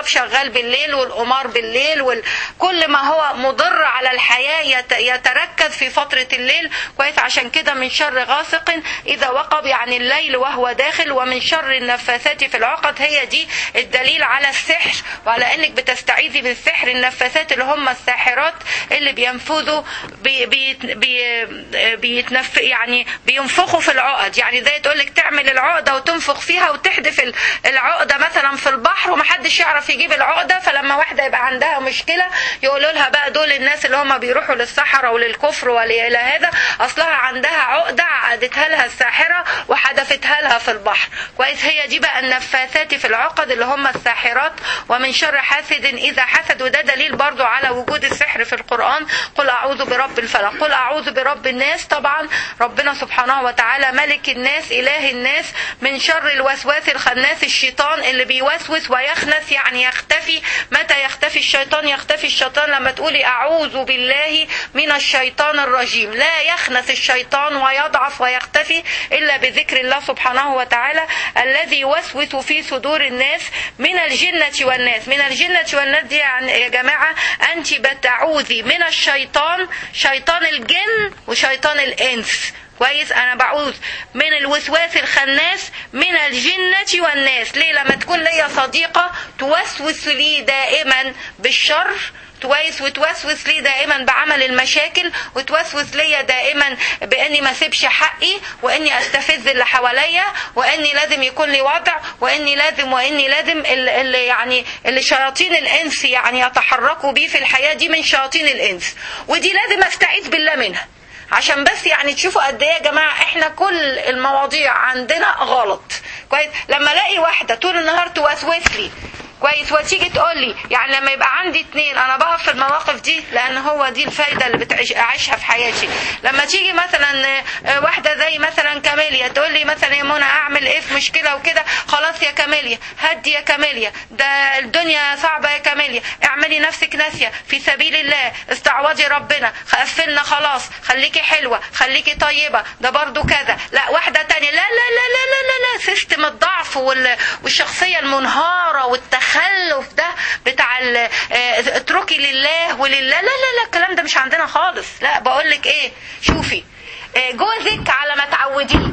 الكهرباء شغال بالليل والقمار بالليل وكل ما هو مضر على الحياة يت- يتركز في فترة الليل كويس عشان كده من شر غاسق إذا وقب يعني الليل وهو داخل ومن شر النفاثات في العقد هي دي الدليل على السحر وعلى انك بتستعيذي بالسحر النفاثات اللي هم الساحرات اللي بينفذوا بي بي بي بيتنف يعني بينفخوا في العقد يعني زي تقول لك تعمل العقده وتنفخ فيها وتحدف ال- العقده مثلا في البحر ومحدش يعرف يجيب العقده فلما واحده يبقى عندها مشكله يقولوا لها بقى دول الناس اللي هم بيروحوا للصحراء وللكفر والى هذا اصلها عندها عقده عقدتها لها الساحره وحدفتها لها في البحر كويس هي دي بقى النفاثات في العقد اللي هم الساحرات ومن شر حاسد اذا حسد وده دليل برضو على وجود السحر في القران قل اعوذ برب الفلق قل اعوذ برب الناس طبعا ربنا سبحانه وتعالى ملك الناس اله الناس من شر الوسواس الخناس الشيطان اللي بيوسوس ويخنس يعني يختفي متى يختفي الشيطان يختفي الشيطان لما تقولي اعوذ بالله من الشيطان الرجيم لا يخنس الشيطان ويضعف ويختفي الا بذكر الله سبحانه وتعالى الذي يوسوس في صدور الناس من الجنة والناس من الجنة والناس دي يعني يا جماعة أنت بتعوذي من الشيطان شيطان الجن وشيطان الإنس كويس انا بعوذ من الوسواس الخناس من الجنة والناس ليه لما تكون ليا صديقة توسوس لي دائما بالشر كويس وتوسوس لي دائما بعمل المشاكل وتوسوس لي دائما باني ما اسيبش حقي واني استفز اللي حواليا واني لازم يكون لي وضع واني لازم واني لازم اللي اللي يعني اللي شياطين الانس يعني يتحركوا بيه في الحياه دي من شياطين الانس ودي لازم استعيذ بالله منها عشان بس يعني تشوفوا قد ايه يا جماعه احنا كل المواضيع عندنا غلط كويس لما الاقي واحده طول النهار توسوس لي كويس وتيجي تقول لي يعني لما يبقى عندي اتنين انا بقف في المواقف دي لان هو دي الفايده اللي بتعيش اعيشها في حياتي لما تيجي مثلا آه، واحده زي مثلا كاميليا تقول لي مثلا يا منى اعمل ايه في مشكله وكده خلاص يا كاميليا هدي يا كاميليا ده الدنيا صعبه يا كاميليا اعملي نفسك ناسيه في سبيل الله استعوضي ربنا قفلنا خلاص خليكي حلوه خليكي طيبه ده برضو كذا لا واحده تانية لا لا لا لا لا لا, لا. سيستم الضعف وال- والشخصيه المنهاره والتخلف ده بتاع ال- آه، اتركي لله ولله لا لا لا الكلام ده مش عندنا خالص لا بقول لك ايه شوفي آه، جوزك على ما تعوديه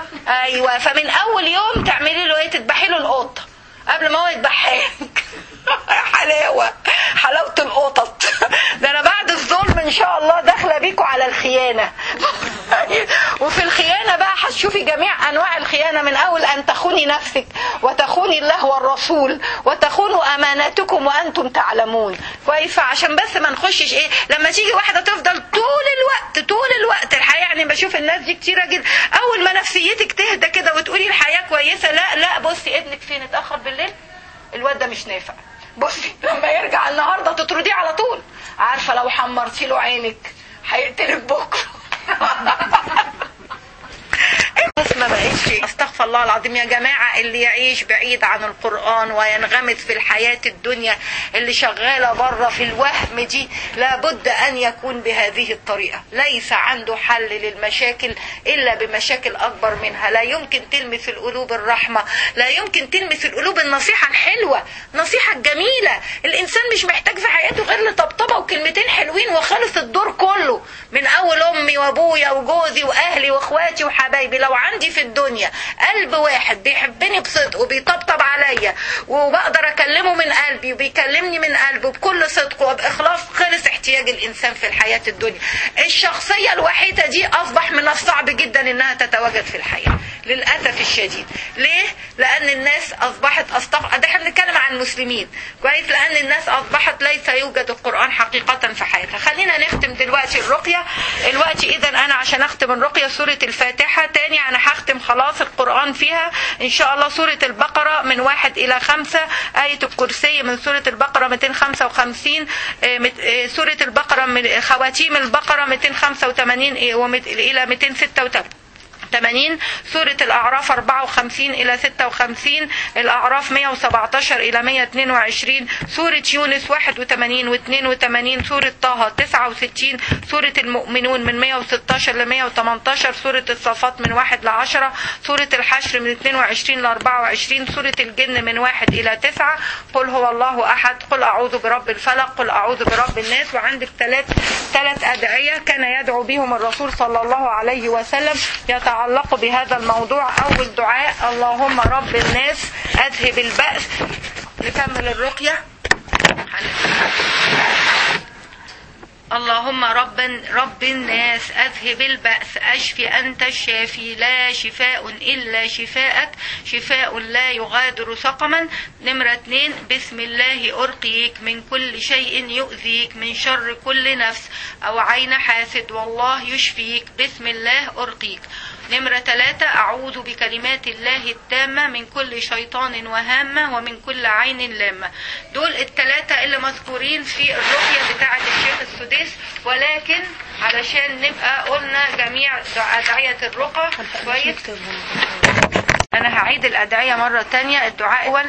ايوه فمن اول يوم تعملي له ايه تذبحي له القطه قبل ما هو يذبحك حلاوه حلاوه القطط ده انا بعد الظلم ان شاء الله داخله بيكوا على الخيانه وفي الخيانه بقى هتشوفي جميع انواع الخيانه من اول ان تخوني نفسك وتخوني الله والرسول وتخونوا اماناتكم وانتم تعلمون كويس فعشان بس ما نخشش ايه لما تيجي واحده تفضل طول الوقت طول الوقت الحياه يعني بشوف الناس دي كتيره جدا اول ما نفسيتك تهدى كده وتقولي الحياه كويسه لا لا بصي ابنك فين اتاخر بالليل الواد ده مش نافع بصي لما يرجع النهارده تطرديه على طول عارفه لو حمرتي له عينك هيقتلك بكره بس ما بقتش استغفر الله العظيم يا جماعة اللي يعيش بعيد عن القرآن وينغمس في الحياة الدنيا اللي شغالة بره في الوهم دي لابد أن يكون بهذه الطريقة ليس عنده حل للمشاكل إلا بمشاكل أكبر منها لا يمكن تلمس القلوب الرحمة لا يمكن تلمس القلوب النصيحة الحلوة النصيحة الجميلة الإنسان مش محتاج في حياته غير لطبطبة وكلمتين حلوين وخلص الدور كله من أول أمي وأبويا وجوزي وأهلي وإخواتي وحبايبي لو عندي في الدنيا قلب واحد بيحبني بصدق وبيطبطب عليا وبقدر اكلمه من قلبي وبيكلمني من قلبه بكل صدق وباخلاص خلص احتياج الانسان في الحياه الدنيا الشخصيه الوحيده دي اصبح من الصعب جدا انها تتواجد في الحياه للاسف الشديد ليه لان الناس اصبحت أصطف... ده احنا بنتكلم عن المسلمين كويس لان الناس اصبحت ليس يوجد القران حقيقه في حياتها خلينا نختم دلوقتي الرقيه دلوقتي اذا انا عشان اختم الرقيه سوره الفاتحه تاني انا هختم خلاص القرآن فيها إن شاء الله سورة البقرة من واحد إلى خمسة آية الكرسي من سورة البقرة 255 آه، مت- آه، سورة البقرة من خواتيم البقرة 285 إيه، ومت- إلى 286 80 سورة الأعراف 54 إلى 56 الأعراف 117 إلى 122 سورة يونس 81 و 82 سورة طه 69 سورة المؤمنون من 116 ل 118 سورة الصفات من 1 ل 10 سورة الحشر من 22 ل 24 سورة الجن من 1 إلى 9 قل هو الله أحد قل أعوذ برب الفلق قل أعوذ برب الناس وعندك ثلاث ثلاث أدعية كان يدعو بهم الرسول صلى الله عليه وسلم يتعلق بهذا الموضوع أول دعاء اللهم رب الناس أذهب البأس نكمل الرقية اللهم رب رب الناس اذهب البأس اشف انت الشافي لا شفاء الا شفاءك شفاء لا يغادر سقما نمرة اتنين بسم الله ارقيك من كل شيء يؤذيك من شر كل نفس او عين حاسد والله يشفيك بسم الله ارقيك نمرة ثلاثة أعوذ بكلمات الله التامة من كل شيطان وهامة ومن كل عين لامة دول الثلاثة اللي مذكورين في الرقية بتاعة الشيخ السديس ولكن علشان نبقى قلنا جميع أدعية الرقى كويس أنا هعيد الأدعية مرة تانية الدعاء الأول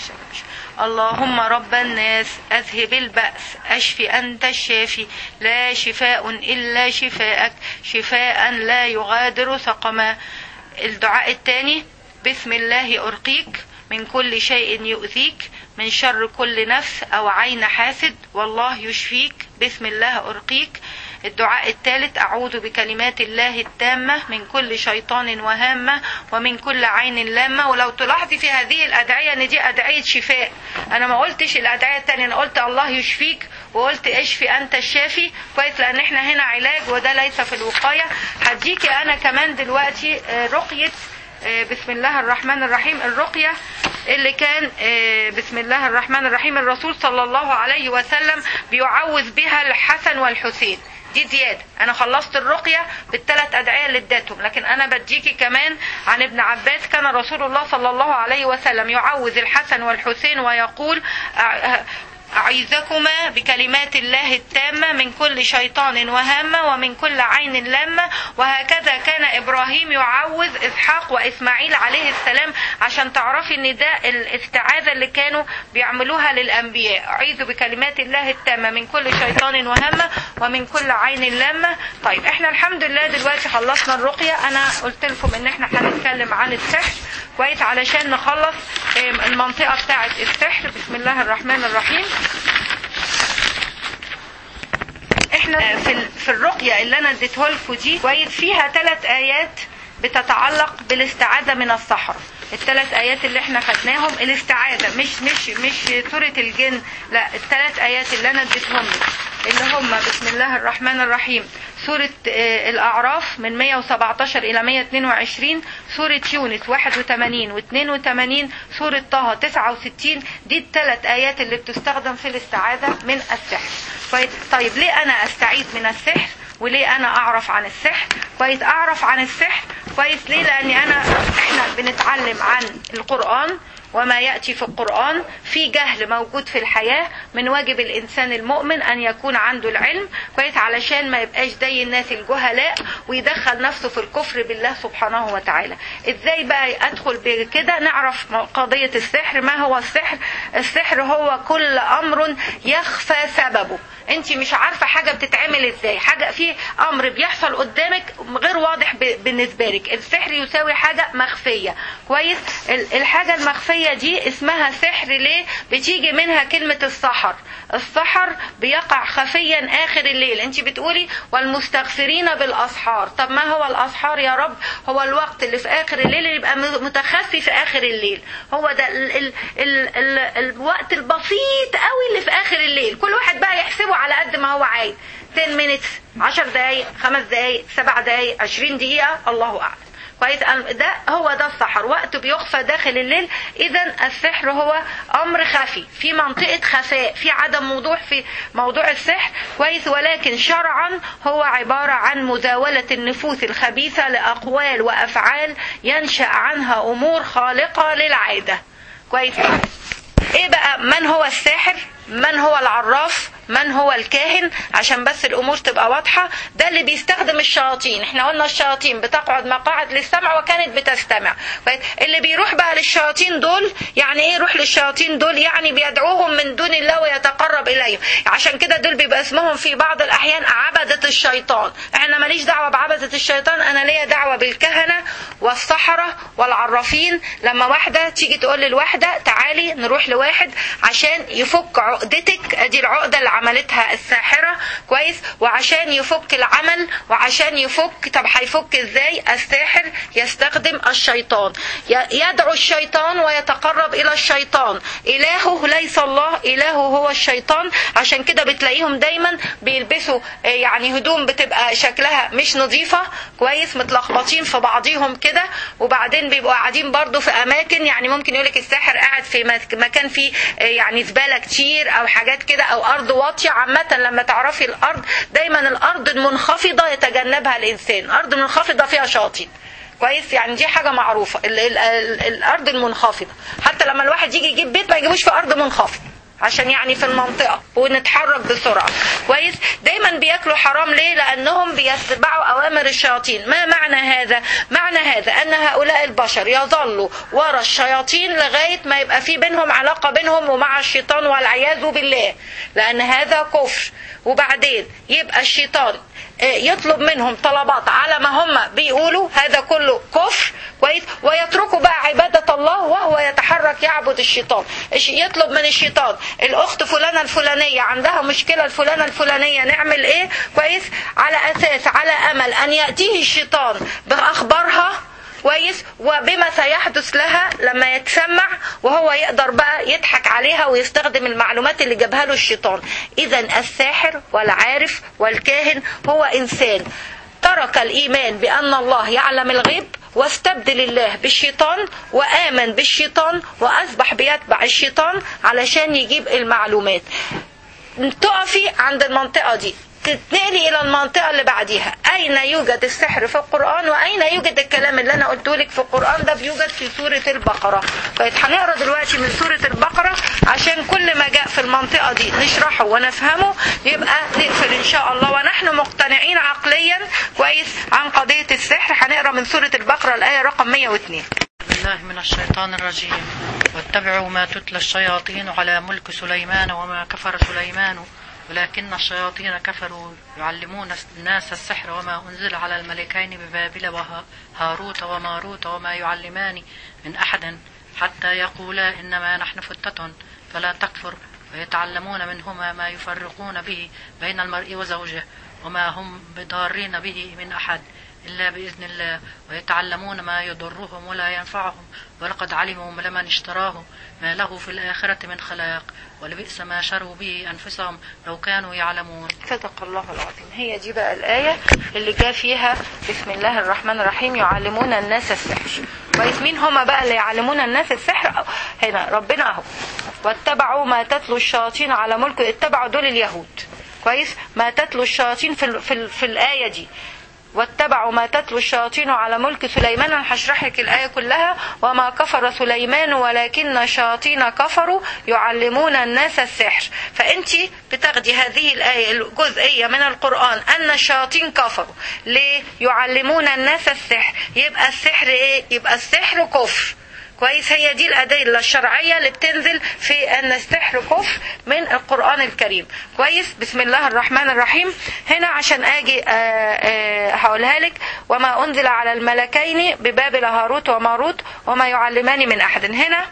اللهم رب الناس أذهب البأس أشف أنت الشافي لا شفاء إلا شفاءك شفاء لا يغادر سقما الدعاء الثاني بسم الله أرقيك من كل شيء يؤذيك من شر كل نفس أو عين حاسد والله يشفيك بسم الله أرقيك الدعاء الثالث أعوذ بكلمات الله التامة من كل شيطان وهامة ومن كل عين لامة ولو تلاحظي في هذه الأدعية أن دي أدعية شفاء أنا ما قلتش الأدعية الثانية أنا قلت الله يشفيك وقلت اشفي أنت الشافي كويس لأن احنا هنا علاج وده ليس في الوقاية هديكي أنا كمان دلوقتي رقية بسم الله الرحمن الرحيم الرقية اللي كان بسم الله الرحمن الرحيم الرسول صلى الله عليه وسلم بيعوذ بها الحسن والحسين دي زيادة أنا خلصت الرقية بالثلاث أدعية اللي اديتهم لكن أنا بديكي كمان عن ابن عباس كان رسول الله صلى الله عليه وسلم يعوذ الحسن والحسين ويقول أعيذكما بكلمات الله التامة من كل شيطان وهامة ومن كل عين لامة وهكذا كان إبراهيم يعوذ إسحاق وإسماعيل عليه السلام عشان تعرفي إن ده الاستعاذة اللي كانوا بيعملوها للأنبياء أعيذ بكلمات الله التامة من كل شيطان وهامة ومن كل عين لامة طيب احنا الحمد لله دلوقتي خلصنا الرقية أنا قلت لكم إن احنا هنتكلم عن السحر كويس علشان نخلص المنطقة بتاعة السحر بسم الله الرحمن الرحيم احنا في في الرقيه اللي انا اديتها لكم دي كويس فيها ثلاث ايات بتتعلق بالاستعاذه من السحر الثلاث ايات اللي احنا خدناهم الاستعاذه مش مش مش سوره الجن لا الثلاث ايات اللي انا اديتهم لك اللي هم بسم الله الرحمن الرحيم سورة الأعراف من 117 إلى 122 سورة يونس 81 و 82 سورة طه 69 دي الثلاث آيات اللي بتستخدم في الاستعاذة من السحر كويس طيب ليه أنا أستعيذ من السحر وليه أنا أعرف عن السحر كويس أعرف عن السحر كويس ليه لأني أنا إحنا بنتعلم عن القرآن وما يأتي في القرآن في جهل موجود في الحياة من واجب الإنسان المؤمن أن يكون عنده العلم كويس علشان ما يبقاش زي الناس الجهلاء ويدخل نفسه في الكفر بالله سبحانه وتعالى إزاي بقى أدخل بكده نعرف قضية السحر ما هو السحر السحر هو كل أمر يخفى سببه انت مش عارفه حاجه بتتعمل ازاي حاجه في امر بيحصل قدامك غير واضح بالنسبه لك السحر يساوي حاجه مخفيه كويس الحاجه المخفيه دي اسمها سحر ليه بتيجي منها كلمه السحر السحر بيقع خفيا اخر الليل انت بتقولي والمستغفرين بالاسحار طب ما هو الاسحار يا رب هو الوقت اللي في اخر الليل اللي يبقى متخفي في اخر الليل هو ده ال ال ال ال الوقت البسيط قوي اللي في اخر الليل كل واحد بقى يحسبه على قد ما هو عايز 10 minutes 10 دقايق 5 دقايق 7 دقايق 20 دقيقة الله أعلم كويس ده هو ده السحر وقت بيخفى داخل الليل اذا السحر هو امر خفي في منطقه خفاء في عدم وضوح في موضوع السحر كويس ولكن شرعا هو عباره عن مزاوله النفوس الخبيثه لاقوال وافعال ينشا عنها امور خالقه للعاده كويس ايه بقى من هو الساحر من هو العراف من هو الكاهن عشان بس الامور تبقى واضحه ده اللي بيستخدم الشياطين احنا قلنا الشياطين بتقعد مقاعد للسمع وكانت بتستمع اللي بيروح بقى للشياطين دول يعني ايه يروح للشياطين دول يعني بيدعوهم من دون الله ويتقرب اليهم عشان كده دول بيبقى اسمهم في بعض الاحيان عبده الشيطان احنا ماليش دعوه بعبده الشيطان انا ليا دعوه بالكهنه والسحره والعرافين لما واحده تيجي تقول للواحده تعالي نروح لواحد عشان يفك عقدتك ادي العقده اللي عملتها الساحره كويس وعشان يفك العمل وعشان يفك طب هيفك ازاي الساحر يستخدم الشيطان يدعو الشيطان ويتقرب الى الشيطان الهه ليس الله الهه هو الشيطان عشان كده بتلاقيهم دايما بيلبسوا يعني هدوم بتبقى شكلها مش نظيفه كويس متلخبطين في بعضيهم كده وبعدين بيبقوا قاعدين برضو في اماكن يعني ممكن يقولك الساحر قاعد في مكان فيه يعني زباله كتير او حاجات كده او ارض واطيه عامه لما تعرفي الارض دايما الارض المنخفضه يتجنبها الانسان الارض المنخفضه فيها شياطين كويس يعني دي حاجة معروفة ال ال ال الأرض المنخفضة حتى لما الواحد يجي يجيب بيت ما يجيبوش في أرض منخفضة عشان يعني في المنطقة ونتحرك بسرعة كويس دايما بياكلوا حرام ليه لأنهم بيتبعوا أوامر الشياطين ما معنى هذا معنى هذا أن هؤلاء البشر يظلوا ورا الشياطين لغاية ما يبقى في بينهم علاقة بينهم ومع الشيطان والعياذ بالله لأن هذا كفر وبعدين يبقى الشيطان يطلب منهم طلبات على ما هم بيقولوا هذا كله كفر كويس ويتركوا بقى عبادة الله وهو يتحرك يعبد الشيطان يطلب من الشيطان الأخت فلانة الفلانية عندها مشكلة الفلانة الفلانية نعمل إيه كويس على أساس على أمل أن يأتيه الشيطان بأخبارها كويس وبما سيحدث لها لما يتسمع وهو يقدر بقى يضحك عليها ويستخدم المعلومات اللي جابها له الشيطان اذا الساحر والعارف والكاهن هو انسان ترك الايمان بان الله يعلم الغيب واستبدل الله بالشيطان وآمن بالشيطان وأصبح بيتبع الشيطان علشان يجيب المعلومات تقفي عند المنطقة دي تتنقلي الى المنطقة اللي بعديها اين يوجد السحر في القرآن واين يوجد الكلام اللي انا قلته لك في القرآن ده بيوجد في سورة البقرة فهنقرا دلوقتي من سورة البقرة عشان كل ما جاء في المنطقة دي نشرحه ونفهمه يبقى نقفل ان شاء الله ونحن مقتنعين عقليا كويس عن قضية السحر هنقرا من سورة البقرة الآية رقم 102 بالله من الشيطان الرجيم واتبعوا ما تتلى الشياطين على ملك سليمان وما كفر سليمان ولكن الشياطين كفروا يعلمون الناس السحر وما أنزل على الملكين ببابل وهاروت وماروت وما يعلمان من أحد حتى يقولا إنما نحن فتة فلا تكفر ويتعلمون منهما ما يفرقون به بين المرء وزوجه وما هم بضارين به من أحد إلا بإذن الله ويتعلمون ما يضرهم ولا ينفعهم ولقد علموا لمن اشتراه ما له في الآخرة من خلاق ولبئس ما شروا به أنفسهم لو كانوا يعلمون صدق الله العظيم هي دي بقى الآية اللي جاء فيها بسم الله الرحمن الرحيم يعلمون الناس السحر كويس مين هما بقى اللي يعلمون الناس السحر هنا ربنا اهو واتبعوا ما تتلو الشياطين على ملك اتبعوا دول اليهود كويس ما تتلو الشياطين في, ال... في, ال... في الآية دي واتبعوا ما تتلو الشياطين على ملك سليمان انا هشرح لك الايه كلها وما كفر سليمان ولكن الشياطين كفروا يعلمون الناس السحر فانت بتاخدي هذه الايه الجزئيه من القران ان الشياطين كفروا ليه يعلمون الناس السحر يبقى السحر ايه يبقى السحر كفر كويس هي دي الأدلة الشرعية اللي بتنزل في أن السحر كفر من القرآن الكريم كويس بسم الله الرحمن الرحيم هنا عشان أجي هقولها لك وما أنزل على الملكين ببابل هاروت وماروت وما يعلمان من أحد هنا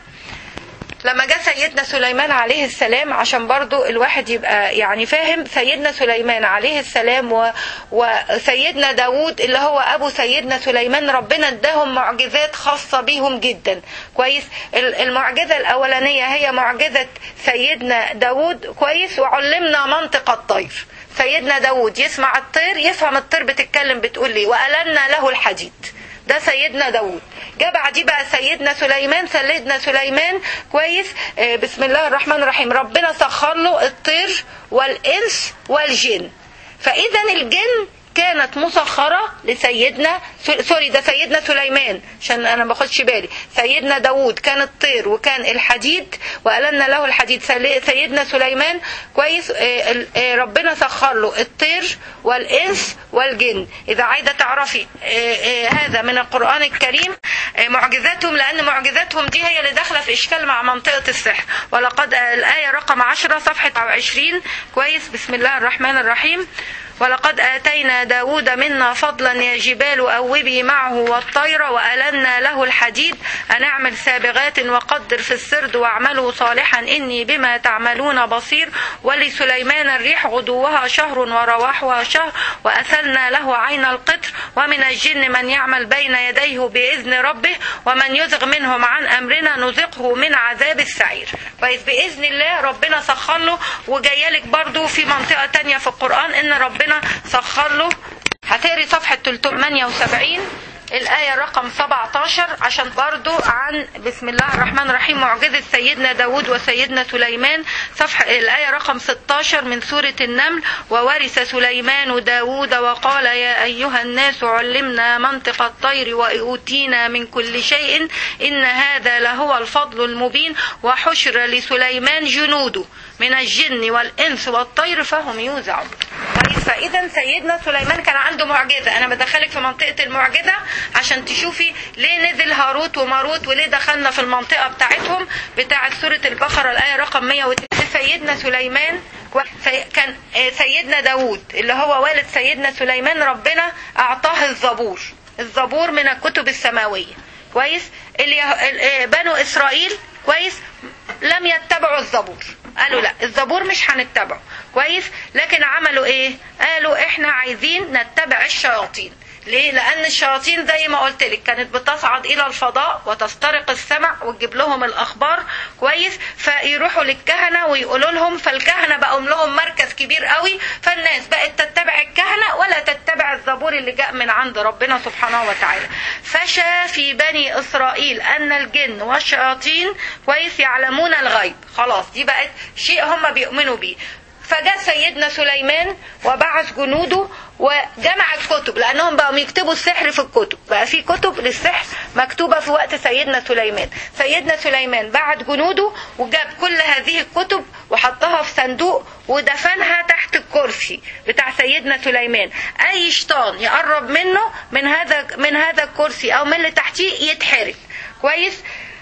لما جاء سيدنا سليمان عليه السلام عشان برضو الواحد يبقى يعني فاهم سيدنا سليمان عليه السلام و... وسيدنا داود اللي هو أبو سيدنا سليمان ربنا اداهم معجزات خاصة بيهم جدا كويس المعجزة الأولانية هي معجزة سيدنا داود كويس وعلمنا منطق الطير سيدنا داود يسمع الطير يفهم الطير بتتكلم بتقول لي وألنا له الحديد ده سيدنا داود جاء بعديه بقى سيدنا سليمان سيدنا سليمان كويس آه بسم الله الرحمن الرحيم ربنا سخر له الطير والانس والجن فاذا الجن كانت مسخرة لسيدنا سوري ده سيدنا سليمان عشان انا ما باخدش بالي سيدنا داوود كان الطير وكان الحديد وألنا له الحديد سيدنا سليمان كويس ربنا سخر له الطير والإنس والجن إذا عايزة تعرفي هذا من القرآن الكريم معجزاتهم لأن معجزاتهم دي هي اللي داخلة في إشكال مع منطقة السحر ولقد الآية رقم 10 صفحة 20 كويس بسم الله الرحمن الرحيم ولقد آتينا داود منا فضلا يا جبال أوبي معه والطير وألنا له الحديد أن اعمل سابغات وقدر في السرد واعملوا صالحا إني بما تعملون بصير ولسليمان الريح غدوها شهر ورواحها شهر وأسلنا له عين القطر ومن الجن من يعمل بين يديه بإذن ربه ومن يزغ منهم عن أمرنا نذقه من عذاب السعير كويس بإذن الله ربنا سخر له وجايلك برضو في منطقة تانية في القرآن إن ربنا ربنا سخر له هتقري صفحة 378 الآية رقم 17 عشان برضو عن بسم الله الرحمن الرحيم معجزة سيدنا داود وسيدنا سليمان صفحة الآية رقم 16 من سورة النمل وورث سليمان داود وقال يا أيها الناس علمنا منطق الطير وأوتينا من كل شيء إن هذا لهو الفضل المبين وحشر لسليمان جنوده من الجن والإنس والطير فهم يوزعون طيب فإذا سيدنا سليمان كان عنده معجزة أنا بدخلك في منطقة المعجزة عشان تشوفي ليه نزل هاروت وماروت وليه دخلنا في المنطقة بتاعتهم بتاعة سورة البقرة الآية رقم 102 سيدنا سليمان كان سيدنا داود اللي هو والد سيدنا سليمان ربنا أعطاه الزبور الزبور من الكتب السماوية كويس اللي بنو إسرائيل كويس لم يتبعوا الزبور قالوا لا الزبور مش هنتبعه كويس لكن عملوا ايه قالوا احنا عايزين نتبع الشياطين ليه؟ لأن الشياطين زي ما قلت لك كانت بتصعد إلى الفضاء وتسترق السمع وتجيب لهم الأخبار كويس فيروحوا للكهنة ويقولوا لهم فالكهنة بقوا لهم مركز كبير قوي فالناس بقت تتبع الكهنة ولا تتبع الزبور اللي جاء من عند ربنا سبحانه وتعالى فشى في بني إسرائيل أن الجن والشياطين كويس يعلمون الغيب خلاص دي بقت شيء هم بيؤمنوا بيه فجاء سيدنا سليمان وبعث جنوده وجمع الكتب لانهم بقوا يكتبوا السحر في الكتب بقى في كتب للسحر مكتوبه في وقت سيدنا سليمان سيدنا سليمان بعت جنوده وجاب كل هذه الكتب وحطها في صندوق ودفنها تحت الكرسي بتاع سيدنا سليمان اي شيطان يقرب منه من هذا من هذا الكرسي او من اللي تحتيه يتحرق كويس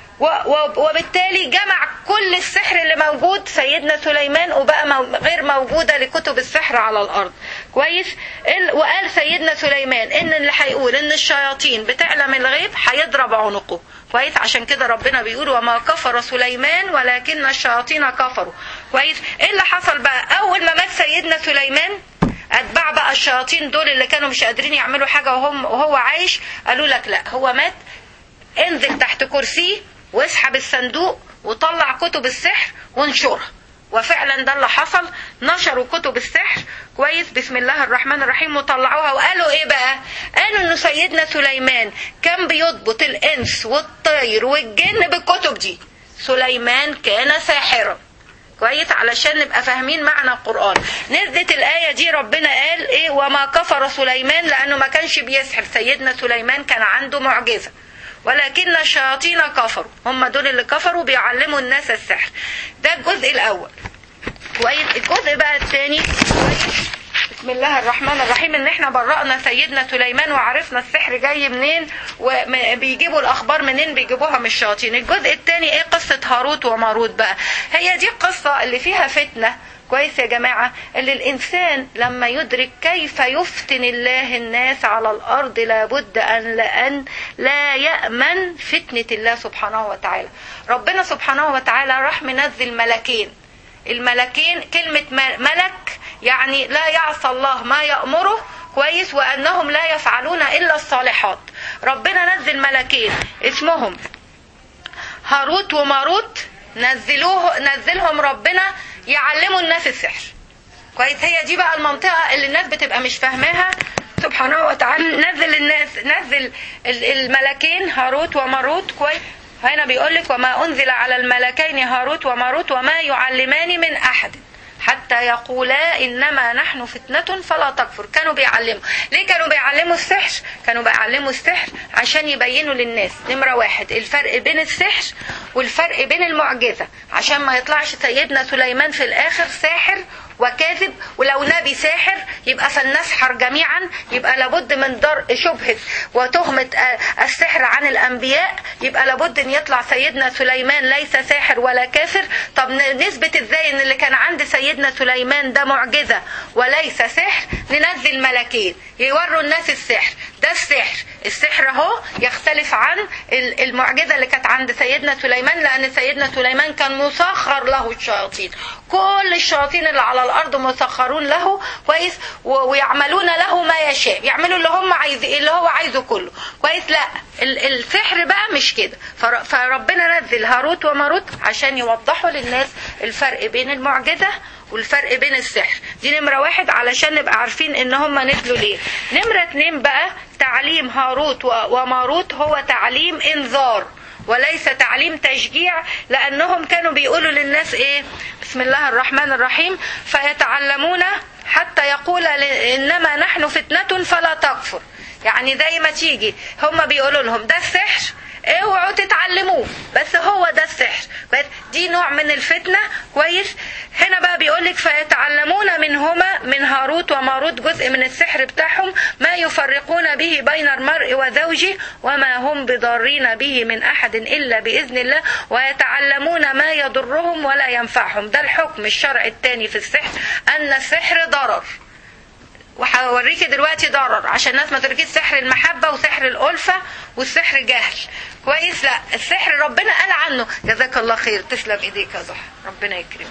وبالتالي جمع كل السحر اللي موجود سيدنا سليمان وبقى غير موجوده لكتب السحر على الارض كويس وقال سيدنا سليمان ان اللي هيقول ان الشياطين بتعلم الغيب هيضرب عنقه كويس عشان كده ربنا بيقول وما كفر سليمان ولكن الشياطين كفروا كويس ايه اللي حصل بقى اول ما مات سيدنا سليمان اتباع بقى الشياطين دول اللي كانوا مش قادرين يعملوا حاجه وهم وهو عايش قالوا لك لا هو مات انزل تحت كرسيه واسحب الصندوق وطلع كتب السحر وانشرها وفعلا ده اللي حصل نشروا كتب السحر كويس بسم الله الرحمن الرحيم وطلعوها وقالوا ايه بقى قالوا ان سيدنا سليمان كان بيضبط الانس والطير والجن بالكتب دي سليمان كان ساحرا كويس علشان نبقى فاهمين معنى القرآن نزلت الآية دي ربنا قال ايه وما كفر سليمان لأنه ما كانش بيسحر سيدنا سليمان كان عنده معجزة ولكن الشياطين كفروا هم دول اللي كفروا بيعلموا الناس السحر ده الجزء الأول كويس الجزء بقى الثاني كويس بسم الله الرحمن الرحيم ان احنا برأنا سيدنا سليمان وعرفنا السحر جاي منين وبيجيبوا الاخبار منين بيجيبوها من الشياطين الجزء الثاني ايه قصة هاروت وماروت بقى هي دي القصة اللي فيها فتنة كويس يا جماعة اللي الإنسان لما يدرك كيف يفتن الله الناس على الأرض لابد أن لأن لا يأمن فتنة الله سبحانه وتعالى ربنا سبحانه وتعالى راح منزل ملكين الملكين كلمة ملك يعني لا يعصى الله ما يأمره كويس وأنهم لا يفعلون إلا الصالحات ربنا نزل ملكين اسمهم هاروت وماروت نزلوه نزلهم ربنا يعلموا الناس السحر كويس هي دي بقى المنطقة اللي الناس بتبقى مش فاهماها سبحانه وتعالى نزل الناس نزل الملكين هاروت وماروت كويس هنا بيقول لك وما أنزل على الملكين هاروت وماروت وما يعلمان من أحد حتى يقولا انما نحن فتنه فلا تكفر كانوا بيعلموا ليه كانوا بيعلموا السحر كانوا بيعلموا السحر عشان يبينوا للناس نمره واحد الفرق بين السحر والفرق بين المعجزه عشان ما يطلعش سيدنا سليمان في الاخر ساحر وكاذب ولو نبي ساحر يبقى فلنسحر جميعا يبقى لابد من در شبهة وتهمة آه، السحر عن الأنبياء يبقى لابد أن يطلع سيدنا سليمان ليس ساحر ولا كافر طب ن- نثبت ازاي ان اللي كان عند سيدنا سليمان ده معجزة وليس سحر ننزل ملكين يوروا الناس السحر ده السحر السحر اهو يختلف عن ال- المعجزة اللي كانت عند سيدنا سليمان لأن سيدنا سليمان كان مسخر له الشياطين كل الشياطين اللي على الأرض مسخرون له كويس و- ويعملون له ما يشاء يعملوا اللي هم عايز اللي هو عايزه كله كويس لا ال- السحر بقى مش كده فر- فربنا نزل هاروت وماروت عشان يوضحوا للناس الفرق بين المعجزة والفرق بين السحر دي نمرة واحد علشان نبقى عارفين ان هم نزلوا ليه نمرة اتنين بقى تعليم هاروت و- وماروت هو تعليم انذار وليس تعليم تشجيع لانهم كانوا بيقولوا للناس ايه بسم الله الرحمن الرحيم فيتعلمون حتى يقول انما نحن فتنة فلا تكفر يعني زي ما تيجي هم بيقولوا لهم ده السحر اوعوا تتعلموه بس هو ده السحر بس دي نوع من الفتنة كويس هنا بقى بيقولك فيتعلمون منهما من هاروت وماروت جزء من السحر بتاعهم ما يفرقون به بين المرء وزوجه وما هم بضارين به من أحد إلا بإذن الله ويتعلمون ما يضرهم ولا ينفعهم ده الحكم الشرعي الثاني في السحر أن السحر ضرر وهوريكي دلوقتي ضرر عشان الناس ما تركيش سحر المحبة وسحر الألفة والسحر جهل كويس لا السحر ربنا قال عنه جزاك الله خير تسلم ايديك يا ضحى ربنا يكرمك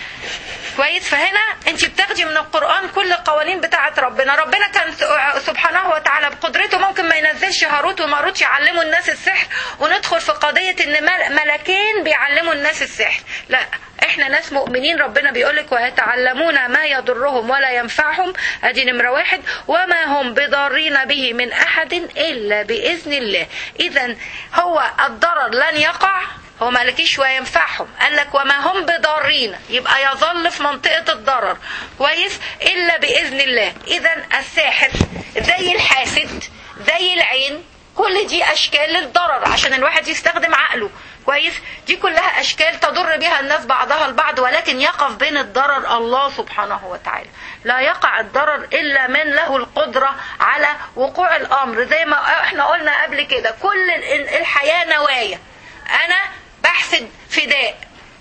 كويس فهنا انت بتاخدي من القرآن كل القوانين بتاعة ربنا ربنا كان سبحانه وتعالى بقدرته ممكن ما ينزلش هاروت وماروت يعلموا الناس السحر وندخل في قضية ان مل- ملكين بيعلموا الناس السحر لا احنا ناس مؤمنين ربنا بيقولك ويتعلمون ما يضرهم ولا ينفعهم ادي نمرة واحد وما هم بضارين به من احد الا باذن الله اذا هو الضرر لن يقع هو مالكيش وينفعهم قال لك وما هم بضارين يبقى يظل في منطقة الضرر كويس إلا بإذن الله إذا الساحر زي الحاسد زي العين كل دي أشكال للضرر عشان الواحد يستخدم عقله كويس دي كلها أشكال تضر بها الناس بعضها البعض ولكن يقف بين الضرر الله سبحانه وتعالى لا يقع الضرر إلا من له القدرة على وقوع الأمر زي ما احنا قلنا قبل كده كل ال- الحياة نوايا أنا بحسد فداء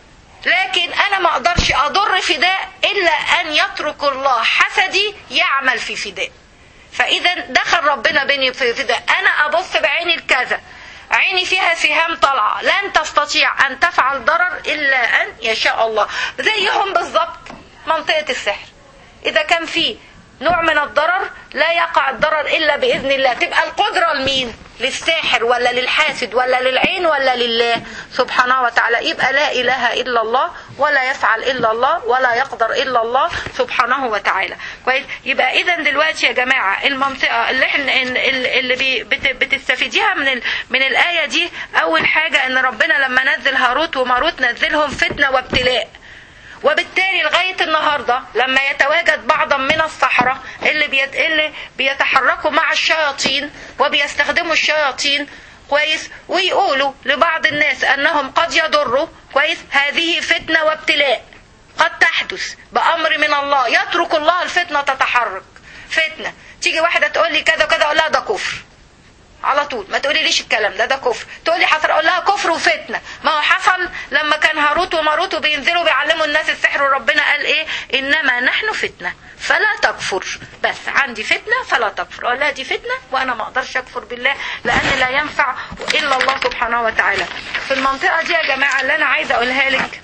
لكن انا ما اقدرش اضر فداء الا ان يترك الله حسدي يعمل في فداء فاذا دخل ربنا بيني في فداء انا ابص بعيني الكذا عيني فيها سهام طالعه لن تستطيع ان تفعل ضرر الا ان يشاء الله زيهم بالظبط منطقه السحر اذا كان في نوع من الضرر لا يقع الضرر الا باذن الله تبقى القدره لمين للساحر ولا للحاسد ولا للعين ولا لله سبحانه وتعالى يبقى لا اله الا الله ولا يفعل الا الله ولا يقدر الا الله سبحانه وتعالى كويس يبقى اذا دلوقتي يا جماعه المنطقه اللي احنا اللي بي- بت- بتستفيديها من ال- من الايه دي اول حاجه ان ربنا لما نزل هاروت وماروت نزلهم فتنه وابتلاء وبالتالي لغاية النهاردة لما يتواجد بعضا من السحرة اللي, بيت... اللي بيتحركوا مع الشياطين وبيستخدموا الشياطين كويس ويقولوا لبعض الناس أنهم قد يضروا كويس هذه فتنة وابتلاء قد تحدث بأمر من الله يترك الله الفتنة تتحرك فتنة تيجي واحدة تقول لي كذا كذا أقول لها ده كفر على طول ما تقولي ليش الكلام ده ده كفر تقولي حصل اقول لها كفر وفتنه ما هو حصل لما كان هاروت وماروت بينزلوا بيعلموا الناس السحر وربنا قال ايه انما نحن فتنه فلا تكفر بس عندي فتنه فلا تكفر اقول لها دي فتنه وانا ما اقدرش اكفر بالله لان لا ينفع الا الله سبحانه وتعالى في المنطقه دي يا جماعه اللي انا عايزه اقولها لك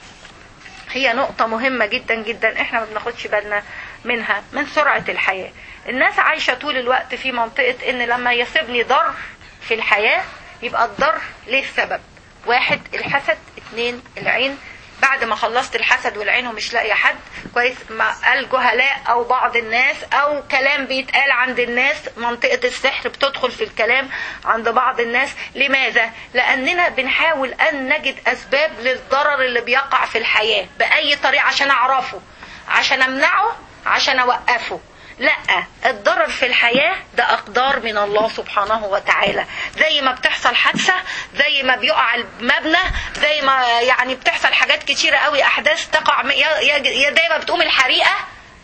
هي نقطة مهمة جدا جدا احنا ما بناخدش بالنا منها من سرعة الحياة الناس عايشة طول الوقت في منطقة ان لما يصيبني ضر في الحياة يبقى الضر ليه سبب واحد الحسد اتنين العين بعد ما خلصت الحسد والعين ومش لاقيه حد كويس ما الجهلاء او بعض الناس او كلام بيتقال عند الناس منطقه السحر بتدخل في الكلام عند بعض الناس لماذا لاننا بنحاول ان نجد اسباب للضرر اللي بيقع في الحياه باي طريقه عشان اعرفه عشان امنعه عشان اوقفه لا الضرر في الحياة ده أقدار من الله سبحانه وتعالى زي ما بتحصل حادثة زي ما بيقع المبنى زي ما يعني بتحصل حاجات كتيرة قوي أحداث تقع يا, يا, يا زي ما بتقوم الحريقة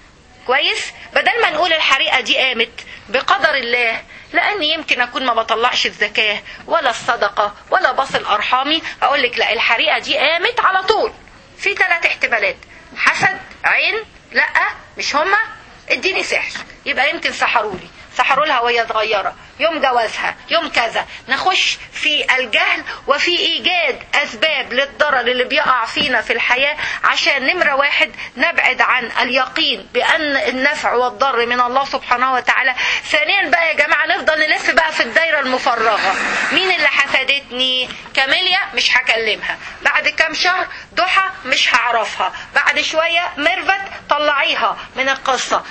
كويس بدل ما نقول الحريقة دي قامت بقدر الله لأني يمكن أكون ما بطلعش الزكاة ولا الصدقة ولا بصل أرحامي أقول لك لا الحريقة دي قامت على طول في ثلاث احتمالات حسد عين لا مش هما اديني سحر يبقى يمكن سحرولي سحروا لها وهي صغيرة يوم جوازها يوم كذا نخش في الجهل وفي إيجاد أسباب للضرر اللي بيقع فينا في الحياة عشان نمرة واحد نبعد عن اليقين بأن النفع والضر من الله سبحانه وتعالى ثانيا بقى يا جماعة نفضل نلف بقى في الدايرة المفرغة مين اللي حسدتني كاميليا مش هكلمها بعد كام شهر ضحى مش هعرفها بعد شوية ميرفت طلعيها من القصة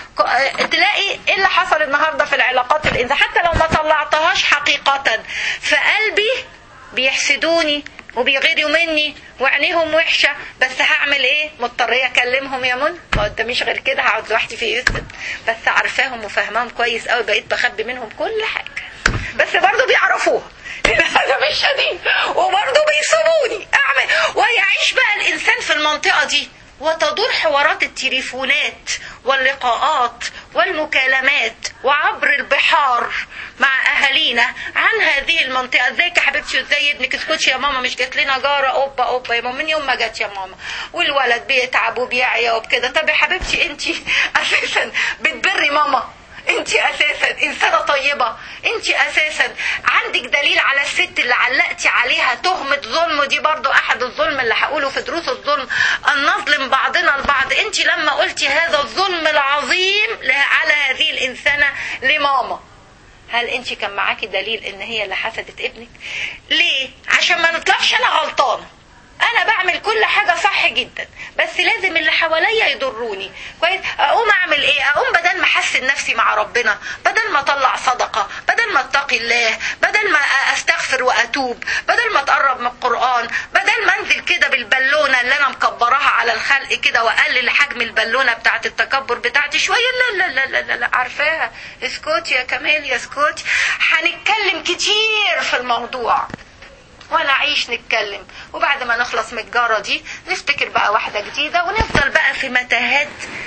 تلاقي ايه اللي حصل النهاردة في العلاقات الإنسان حتى لو ما طلعتهاش حقيقة فقلبي بيحسدوني وبيغيروا مني وعينيهم وحشة بس هعمل ايه مضطرية اكلمهم يا من ما قداميش غير كده هقعد لوحدي في يوسف بس عارفاهم وفاهماهم كويس قوي بقيت بخبي منهم كل حاجة بس برضه بيعرفوها هذا مش شديد وبرضه بيصابوني اعمل ويعيش بقى الانسان في المنطقة دي وتدور حوارات التليفونات واللقاءات والمكالمات وعبر البحار مع اهالينا عن هذه المنطقه ازيك يا حبيبتي وازاي ابنك اسكتي يا ماما مش جات لنا جاره اوبا اوبا يا ماما من يوم ما جت يا ماما والولد بيتعب وبيعيا وبكده طب يا حبيبتي انت اساسا بتبري ماما انت اساسا انسانه طيبه انت اساسا عندك دليل على الست اللي علقتي عليها تهمه ظلم ودي برضو احد الظلم اللي هقوله في دروس الظلم ان نظلم بعضنا البعض انت لما قلتي هذا الظلم العظيم على هذه الانسانه لماما هل انت كان معاكي دليل ان هي اللي حسدت ابنك ليه عشان ما نطلعش انا غلطانه انا بعمل كل حاجه صح جدا بس لازم اللي حواليا يضروني كويس اقوم اعمل ايه اقوم بدل ما احسن نفسي مع ربنا بدل ما اطلع صدقه بدل ما اتقي الله بدل ما استغفر واتوب بدل ما اتقرب من القران بدل ما انزل كده بالبالونه اللي انا مكبراها على الخلق كده واقلل حجم البالونه بتاعه التكبر بتاعتي شويه لا لا لا لا لا, لا عارفاها اسكتي يا كمال يا اسكتي هنتكلم كتير في الموضوع ولا عيش نتكلم وبعد ما نخلص من الجارة دي نفتكر بقى واحدة جديدة ونفضل بقى في متاهات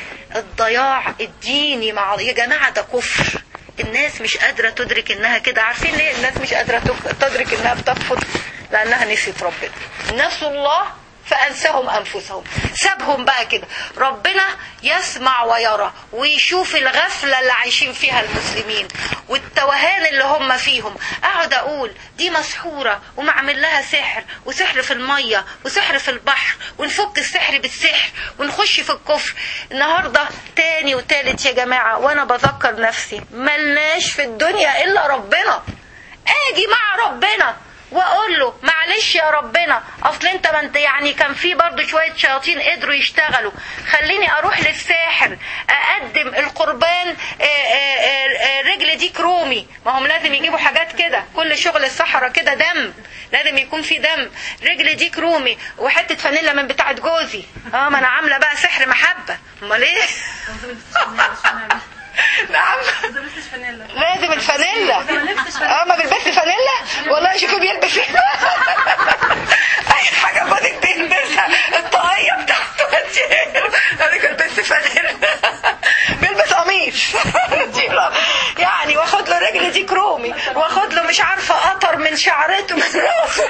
الضياع الديني مع يا جماعة ده كفر الناس مش قادرة تدرك انها كده عارفين ليه الناس مش قادرة تدرك انها بتكفر لانها نسيت ربنا نسوا الله فأنساهم أنفسهم سابهم بقى كده ربنا يسمع ويرى ويشوف الغفلة اللي عايشين فيها المسلمين والتوهان اللي هم فيهم أقعد أقول دي مسحورة ومعمل لها سحر وسحر في المية وسحر في البحر ونفك السحر بالسحر ونخش في الكفر النهاردة تاني وتالت يا جماعة وأنا بذكر نفسي ملناش في الدنيا إلا ربنا أجي مع ربنا واقول له معلش يا ربنا اصل انت ما انت يعني كان في برضه شويه شياطين قدروا يشتغلوا خليني اروح للساحر اقدم القربان رجل ديك رومي ما هم لازم يجيبوا حاجات كده كل شغل الصحراء كده دم لازم يكون في دم رجل ديك رومي وحته فانيلا من بتاعه جوزي اه ما انا عامله بقى سحر محبه امال ايه نعم لازم الفانيلا اه ما بيلبسش فانيلا والله شوفوا بيلبس اي حاجه بدك تلبسها الطاقيه بتاعته انا كنت بلبس فانيلا بيلبس قميص يعني واخد له رجل دي كرومي واخد له مش عارفه قطر من شعرته من راسه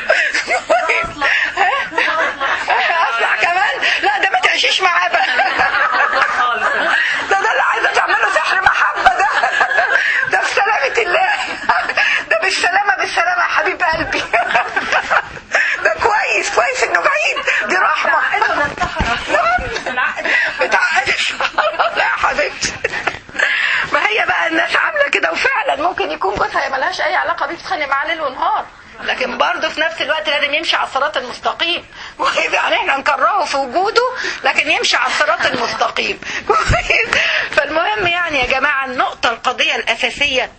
اطلع كمان لا ده ما تعيشيش معاه بقى ده ده اللي عايزه تعمله سحر محبه ده ده بسلامه الله ده بالسلامه بالسلامه يا حبيب قلبي ده كويس كويس انه بعيد دي رحمه اتعقدت لا يا حبيبتي ما هي بقى الناس عامله كده وفعلا ممكن يكون جوزها ملهاش اي علاقه بيه بتتخانق معاه ليل ونهار لكن برضه في نفس الوقت لازم يمشي على الصراط المستقيم يعني احنا نكرهه في وجوده لكن يمشي على الصراط المستقيم فالمهم يعني يا جماعه النقطه القضيه الاساسيه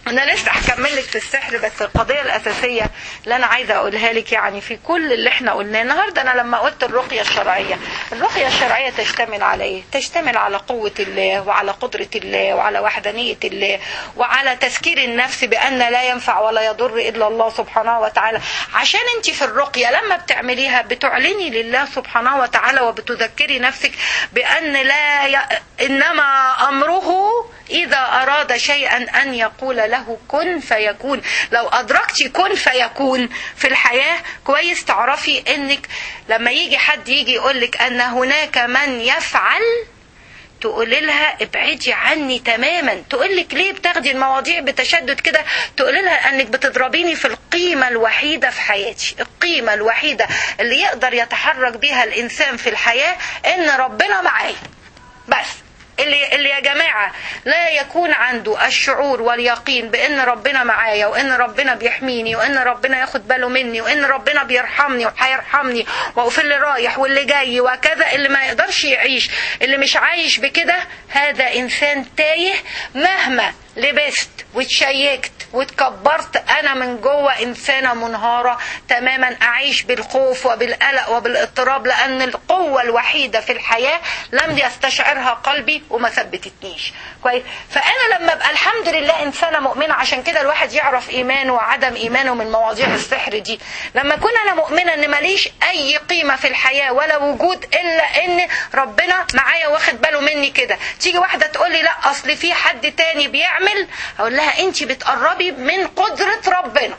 انا لسه هكمل لك في السحر بس القضيه الاساسيه اللي انا عايزه اقولها لك يعني في كل اللي احنا قلناه النهارده انا لما قلت الرقيه الشرعيه الرقيه الشرعيه تشتمل على ايه تشتمل على قوه الله وعلى قدره الله وعلى وحدانيه الله وعلى تذكير النفس بان لا ينفع ولا يضر الا الله سبحانه وتعالى عشان انت في الرقيه لما بتعمليها بتعلني لله سبحانه وتعالى وبتذكري نفسك بان لا ي... انما امره إذا أراد شيئا أن يقول له كن فيكون لو أدركتي كن فيكون في الحياة كويس تعرفي أنك لما يجي حد يجي يقولك أن هناك من يفعل تقولي لها ابعدي عني تماما تقول لك ليه بتاخدي المواضيع بتشدد كده تقولي لها انك بتضربيني في القيمه الوحيده في حياتي القيمه الوحيده اللي يقدر يتحرك بها الانسان في الحياه ان ربنا معايا بس اللي, اللي يا جماعة لا يكون عنده الشعور واليقين بأن ربنا معايا وأن ربنا بيحميني وأن ربنا ياخد باله مني وأن ربنا بيرحمني وهيرحمني وفي اللي رايح واللي جاي وكذا اللي ما يقدرش يعيش اللي مش عايش بكده هذا إنسان تايه مهما لبست واتشيكت واتكبرت انا من جوه انسانه منهاره تماما اعيش بالخوف وبالقلق وبالاضطراب لان القوه الوحيده في الحياه لم يستشعرها قلبي وما ثبتتنيش كويس فانا لما ابقى الحمد لله انسانه مؤمنه عشان كده الواحد يعرف ايمانه وعدم ايمانه من مواضيع السحر دي لما اكون انا مؤمنه ان ماليش اي قيمه في الحياه ولا وجود الا ان ربنا معايا واخد باله مني كده تيجي واحده تقول لي لا اصل في حد تاني بيعمل اقول لها انت بتقربي من قدره ربنا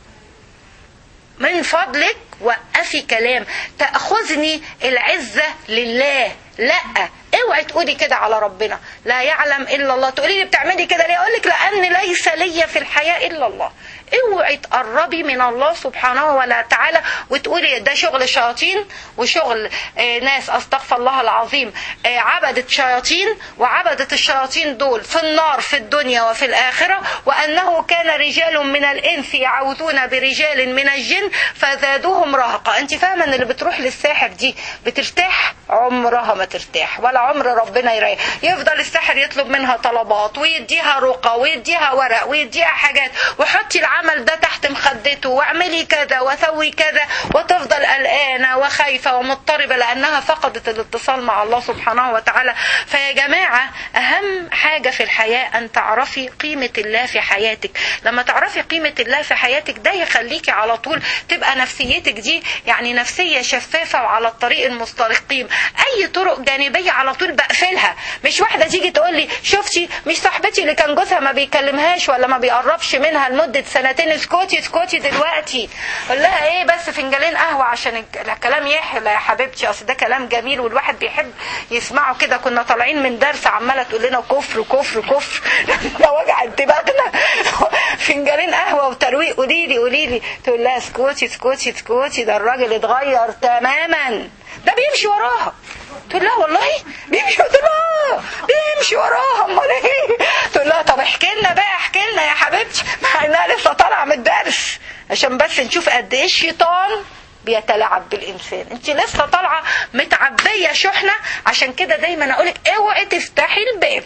من فضلك وقفي كلام تاخذني العزه لله لا اوعي تقولي كده على ربنا لا يعلم الا الله تقولي لي بتعملي كده ليه اقول لك لان ليس لي في الحياه الا الله اوعي تقربي من الله سبحانه وتعالى وتقولي ده شغل شياطين وشغل آه ناس استغفر الله العظيم آه عبدت شياطين وعبدت الشياطين دول في النار في الدنيا وفي الاخره وانه كان رجال من الانس يعوذون برجال من الجن فزادوهم رهقا انت فاهمه ان اللي بتروح للساحر دي بترتاح عمرها ما ترتاح ولا عمر ربنا يريح يفضل الساحر يطلب منها طلبات ويديها رقى ويديها ورق ويديها حاجات وحطي العمل ده تحت مخدته واعملي كذا وسوي كذا وتفضل قلقانه وخايفه ومضطربه لانها فقدت الاتصال مع الله سبحانه وتعالى فيا جماعه اهم حاجه في الحياه ان تعرفي قيمه الله في حياتك لما تعرفي قيمه الله في حياتك ده يخليكي على طول تبقى نفسيتك دي يعني نفسيه شفافه وعلى الطريق المستقيم اي طرق جانبيه على طول بقفلها مش واحده تيجي تقول لي شفتي مش صاحبتي اللي كان جوزها ما بيكلمهاش ولا ما بيقربش منها لمده سنتين اسكتي اسكتي دلوقتي اقول لها ايه بس فنجانين قهوه عشان الكلام يحلى يا حبيبتي اصل ده كلام جميل والواحد بيحب يسمعه كده كنا طالعين من درس عماله تقول لنا كفر كفر كفر ده وجع دماغنا فنجانين قهوه وترويق قولي لي قولي لي تقول لها اسكتي اسكتي اسكتي ده الراجل اتغير تماما ده بيمشي وراها تقول لها والله بيمشي قلت لها بيمشي وراها امال ايه تقول لها طب احكي لنا بقى احكي لنا يا حبيبتي مع انها لسه طالعه من الدرس عشان بس نشوف قد ايه الشيطان بيتلاعب بالانسان انت لسه طالعه متعبيه شحنه عشان كده دايما اقولك اوعي تفتحي الباب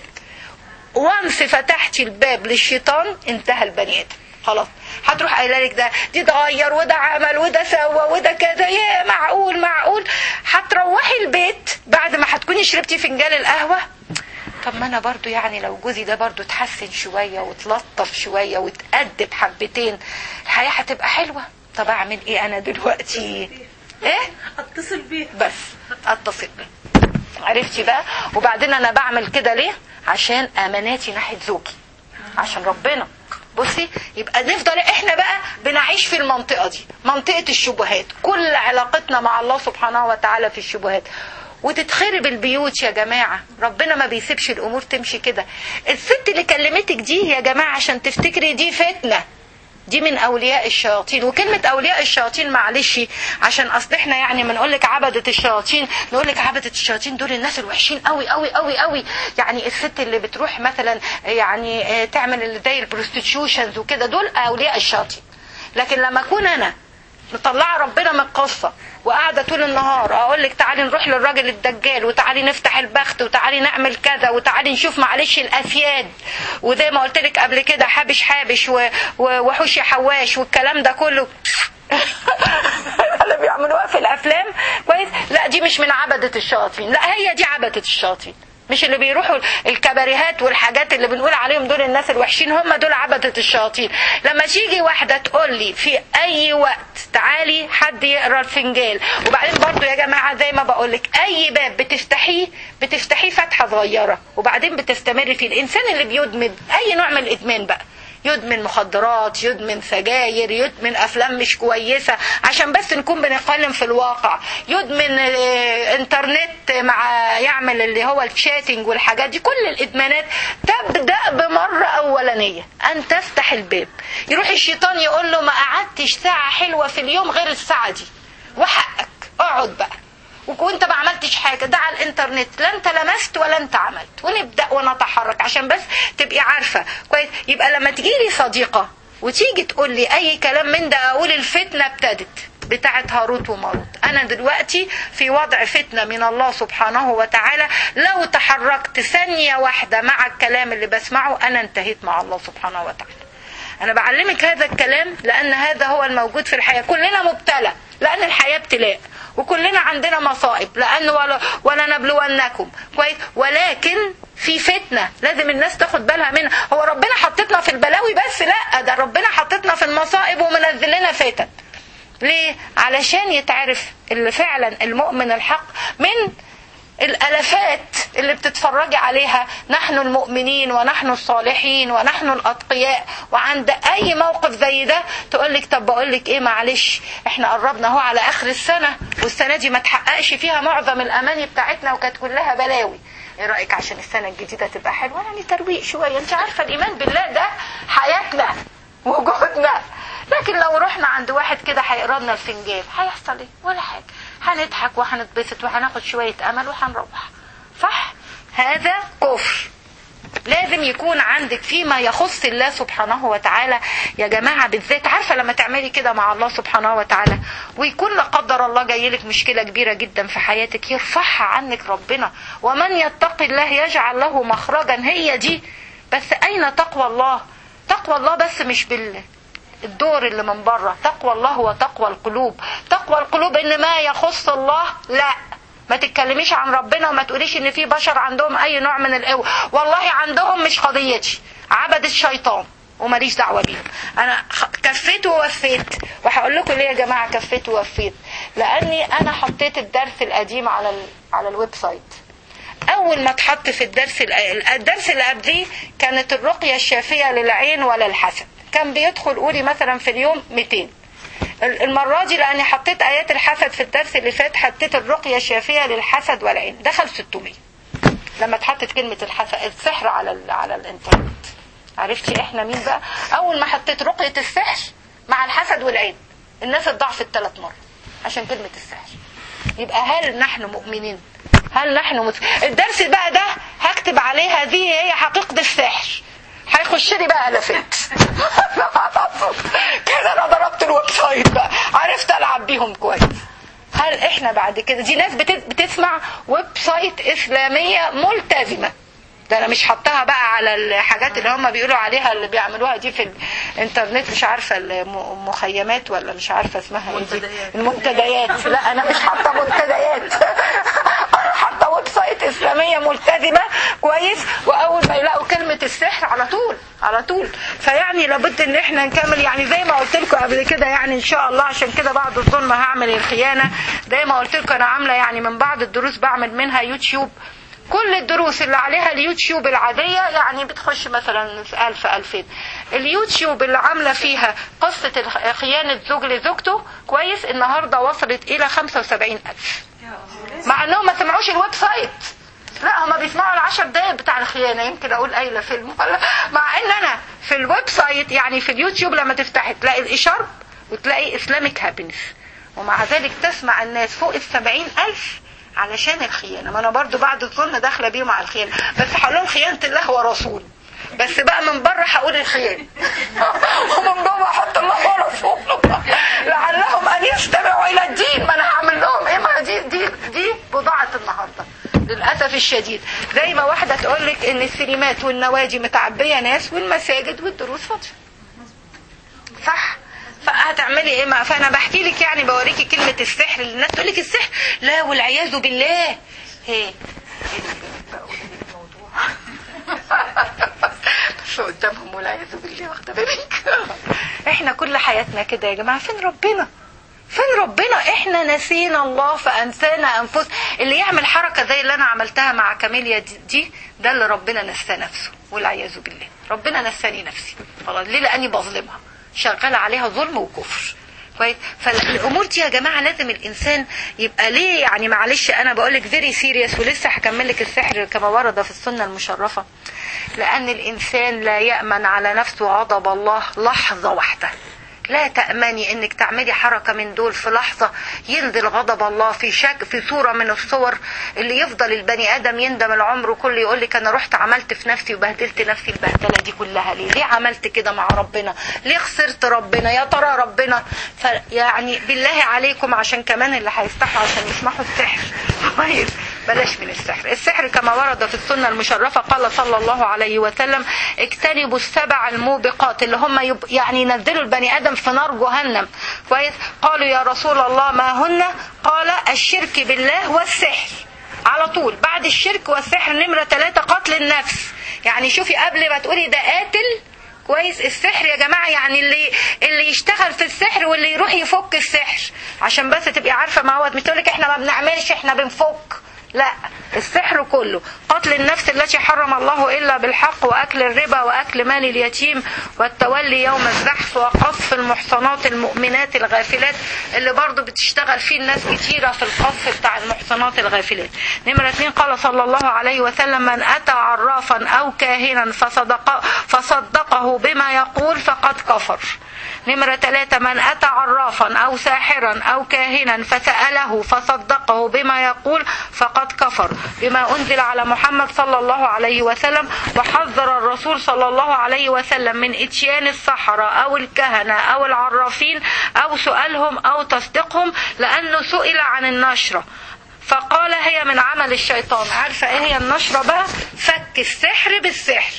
وانس فتحتي الباب للشيطان انتهى البني ادم خلاص هتروح قايله لك ده دي اتغير وده عمل وده سوى وده كذا يا معقول معقول هتروحي البيت بعد ما هتكوني شربتي فنجان القهوه طب ما انا برضو يعني لو جوزي ده برضو اتحسن شويه واتلطف شويه واتأدب حبتين الحياه هتبقى حلوه طب اعمل ايه انا دلوقتي ايه اتصل بيه بس اتصل بيه عرفتي بقى وبعدين انا بعمل كده ليه عشان اماناتي ناحيه زوجي عشان ربنا بصي يبقى نفضل احنا بقى بنعيش في المنطقه دي منطقه الشبهات كل علاقتنا مع الله سبحانه وتعالى في الشبهات وتتخرب البيوت يا جماعة ربنا ما بيسيبش الأمور تمشي كده الست اللي كلمتك دي يا جماعة عشان تفتكري دي فتنة دي من اولياء الشياطين وكلمه اولياء الشياطين معلش عشان اصل احنا يعني ما نقول لك عبده الشياطين نقول لك عبده الشياطين دول الناس الوحشين قوي قوي قوي قوي يعني الست اللي بتروح مثلا يعني تعمل اللي زي البروستيتيوشنز وكده دول اولياء الشياطين لكن لما اكون انا مطلعه ربنا من القصه وقاعده طول النهار اقول لك تعالي نروح للراجل الدجال وتعالي نفتح البخت وتعالي نعمل كذا وتعالي نشوف معلش الافياد وزي ما قلت لك قبل كده حابش حابش و- و- وحوش حواش والكلام ده كله اللي بيعملوها في الافلام كويس لا دي مش من عبده الشياطين لا هي دي عبده الشياطين مش اللي بيروحوا الكباريهات والحاجات اللي بنقول عليهم دول الناس الوحشين هم دول عبدة الشياطين لما تيجي واحدة تقول لي في أي وقت تعالي حد يقرا الفنجان وبعدين برضو يا جماعة زي ما بقولك أي باب بتفتحيه بتفتحيه فتحة صغيرة وبعدين بتستمر فيه الإنسان اللي بيدمن أي نوع من الإدمان بقى يدمن مخدرات يدمن سجاير يدمن افلام مش كويسه عشان بس نكون بنتكلم في الواقع يدمن آه، انترنت مع يعمل اللي هو الشاتنج والحاجات دي كل الادمانات تبدا بمره اولانيه ان تفتح الباب يروح الشيطان يقول له ما قعدتش ساعه حلوه في اليوم غير الساعه دي وحقك اقعد بقى وانت ما عملتش حاجه ده على الانترنت لا انت لمست ولا انت عملت ونبدا ونتحرك عشان بس تبقي عارفه كويس يبقى لما تجي لي صديقه وتيجي تقول لي اي كلام من ده اقول الفتنه ابتدت بتاعت هاروت وماروت انا دلوقتي في وضع فتنه من الله سبحانه وتعالى لو تحركت ثانيه واحده مع الكلام اللي بسمعه انا انتهيت مع الله سبحانه وتعالى انا بعلمك هذا الكلام لان هذا هو الموجود في الحياه كلنا مبتلى لان الحياه ابتلاء وكلنا عندنا مصائب لان ولا ولا نبلونكم كويس ولكن في فتنه لازم الناس تاخد بالها منها هو ربنا حطتنا في البلاوي بس لا ده ربنا حطتنا في المصائب ومنزل لنا فتن ليه علشان يتعرف اللي فعلا المؤمن الحق من الالافات اللي بتتفرجي عليها نحن المؤمنين ونحن الصالحين ونحن الاتقياء وعند اي موقف زي ده تقول لك طب بقول لك ايه معلش احنا قربنا اهو على اخر السنه والسنه دي ما تحققش فيها معظم الاماني بتاعتنا وكانت كلها بلاوي ايه رايك عشان السنه الجديده تبقى حلوه يعني ترويق شويه انت عارفه الايمان بالله ده حياتنا وجودنا لكن لو رحنا عند واحد كده هيقرا لنا الفنجان هيحصل ايه ولا حاجه هنضحك وهنتبسط وهناخد شويه امل وهنروح صح هذا كفر لازم يكون عندك فيما يخص الله سبحانه وتعالى يا جماعة بالذات عارفة لما تعملي كده مع الله سبحانه وتعالى ويكون لا قدر الله جاي لك مشكلة كبيرة جدا في حياتك يرفعها عنك ربنا ومن يتقي الله يجعل له مخرجا هي دي بس أين تقوى الله تقوى الله بس مش بال الدور اللي من بره تقوى الله هو تقوى القلوب تقوى القلوب ان ما يخص الله لا ما تتكلميش عن ربنا وما تقوليش ان في بشر عندهم اي نوع من القوه والله عندهم مش قضيتي عبد الشيطان وماليش دعوه بيهم انا خ- كفيت ووفيت وهقول لكم ليه يا جماعه كفيت ووفيت لاني انا حطيت الدرس القديم على ال... على الويب سايت اول ما اتحط في الدرس ال- الدرس اللي قبليه كانت الرقيه الشافيه للعين ولا الحسد كان بيدخل قولي مثلا في اليوم 200 المرة دي لأني حطيت آيات الحسد في الدرس اللي فات حطيت الرقية الشافية للحسد والعين دخل 600 لما اتحطت كلمة الحسد السحر على ال... على الإنترنت عرفتي إحنا مين بقى أول ما حطيت رقية السحر مع الحسد والعين الناس اتضاعفت ثلاث مرات عشان كلمة السحر يبقى هل نحن مؤمنين هل نحن مت... الدرس بقى ده هكتب عليه هذه هي حقيقة السحر هيخش لي بقى لفت كده انا ضربت الويب سايت بقى عرفت العب بيهم كويس هل احنا بعد كده دي ناس بت- بتسمع ويب سايت اسلاميه ملتزمه ده انا مش حطها بقى على الحاجات اللي هم بيقولوا عليها اللي بيعملوها دي في الانترنت مش عارفه المخيمات ولا مش عارفه اسمها ايه دي منتديات. المنتديات لا انا مش حاطه منتديات انا حاطه ويب سايت اسلاميه ملتزمه كويس واول ما يلاقوا كلمه السحر على طول على طول فيعني لابد ان احنا نكمل يعني زي ما قلت لكم قبل كده يعني ان شاء الله عشان كده بعد الظلم هعمل الخيانه زي ما قلت لكم انا عامله يعني من بعض الدروس بعمل منها يوتيوب كل الدروس اللي عليها اليوتيوب العادية يعني بتخش مثلا في ألف ألفين اليوتيوب اللي عاملة فيها قصة الخ- خيانة زوج لزوجته كويس النهاردة وصلت إلى خمسة وسبعين ألف مع أنهم ما سمعوش الويب سايت لا هما بيسمعوا العشر دقايق بتاع الخيانة يمكن أقول قايلة فيلم ولا مع إن أنا في الويب سايت يعني في اليوتيوب لما تفتحي تلاقي الإشارب وتلاقي إسلامك هابينس ومع ذلك تسمع الناس فوق السبعين ألف علشان الخيانة ما أنا برضو بعد الظلم داخلة بيهم على الخيانة بس هقول لهم خيانة الله ورسوله بس بقى من بره هقول الخير ومن جوه احط الله ورسوله لعلهم ان يستمعوا الى الدين ما انا هعمل لهم ايه ما دي دي دي بضاعه النهارده للاسف الشديد زي ما واحده تقول لك ان السينمات والنوادي متعبيه ناس والمساجد والدروس فاضيه صح فهتعملي ايه ما فانا بحكي لك يعني بوريكي كلمه السحر اللي الناس تقول لك السحر لا والعياذ بالله هي بس قدامهم والعياذ بالله واخده بالك احنا كل حياتنا كده يا جماعه فين ربنا فين ربنا احنا نسينا الله فانسانا انفس اللي يعمل حركه زي اللي انا عملتها مع كاميليا دي, دي ده اللي ربنا نسى نفسه والعياذ بالله ربنا نساني نفسي خلاص ليه لاني بظلمها شغاله عليها ظلم وكفر كويس فالامور دي يا جماعه لازم الانسان يبقى ليه يعني معلش انا بقول لك فيري سيريس ولسه هكمل لك السحر كما ورد في السنه المشرفه لان الانسان لا يامن على نفسه غضب الله لحظه واحده لا تأمني انك تعملي حركة من دول في لحظة ينزل غضب الله في شك في صورة من الصور اللي يفضل البني ادم يندم العمر كله يقول لك انا رحت عملت في نفسي وبهدلت نفسي البهدلة دي كلها ليه ليه عملت كده مع ربنا ليه خسرت ربنا يا ترى ربنا فيعني بالله عليكم عشان كمان اللي هيفتحوا عشان يسمحوا السحر كويس بلاش من السحر السحر كما ورد في السنة المشرفة قال صلى الله عليه وسلم اجتنبوا السبع الموبقات اللي هم يب يعني ينزلوا البني ادم في نار جهنم كويس قالوا يا رسول الله ما هن قال الشرك بالله والسحر على طول بعد الشرك والسحر نمرة ثلاثة قتل النفس يعني شوفي قبل ما تقولي ده قاتل كويس السحر يا جماعة يعني اللي اللي يشتغل في السحر واللي يروح يفك السحر عشان بس تبقي عارفة ما هو مش تقولك احنا ما بنعملش احنا بنفك لا السحر كله قتل النفس التي حرم الله إلا بالحق وأكل الربا وأكل مال اليتيم والتولي يوم الزحف وقصف المحصنات المؤمنات الغافلات اللي برضو بتشتغل فيه الناس كتيرة في القصف بتاع المحصنات الغافلات نمرة اتنين قال صلى الله عليه وسلم من أتى عرافا أو كاهنا فصدق فصدقه بما يقول فقد كفر نمرة ثلاثة من أتى عرافا أو ساحرا أو كاهنا فسأله فصدقه بما يقول فقد كفر بما أنزل على محمد صلى الله عليه وسلم وحذر الرسول صلى الله عليه وسلم من إتيان السحرة أو الكهنة أو العرافين أو سؤالهم أو تصديقهم لأنه سئل عن النشرة فقال هي من عمل الشيطان عارفة ايه هي النشرة بقى فك السحر بالسحر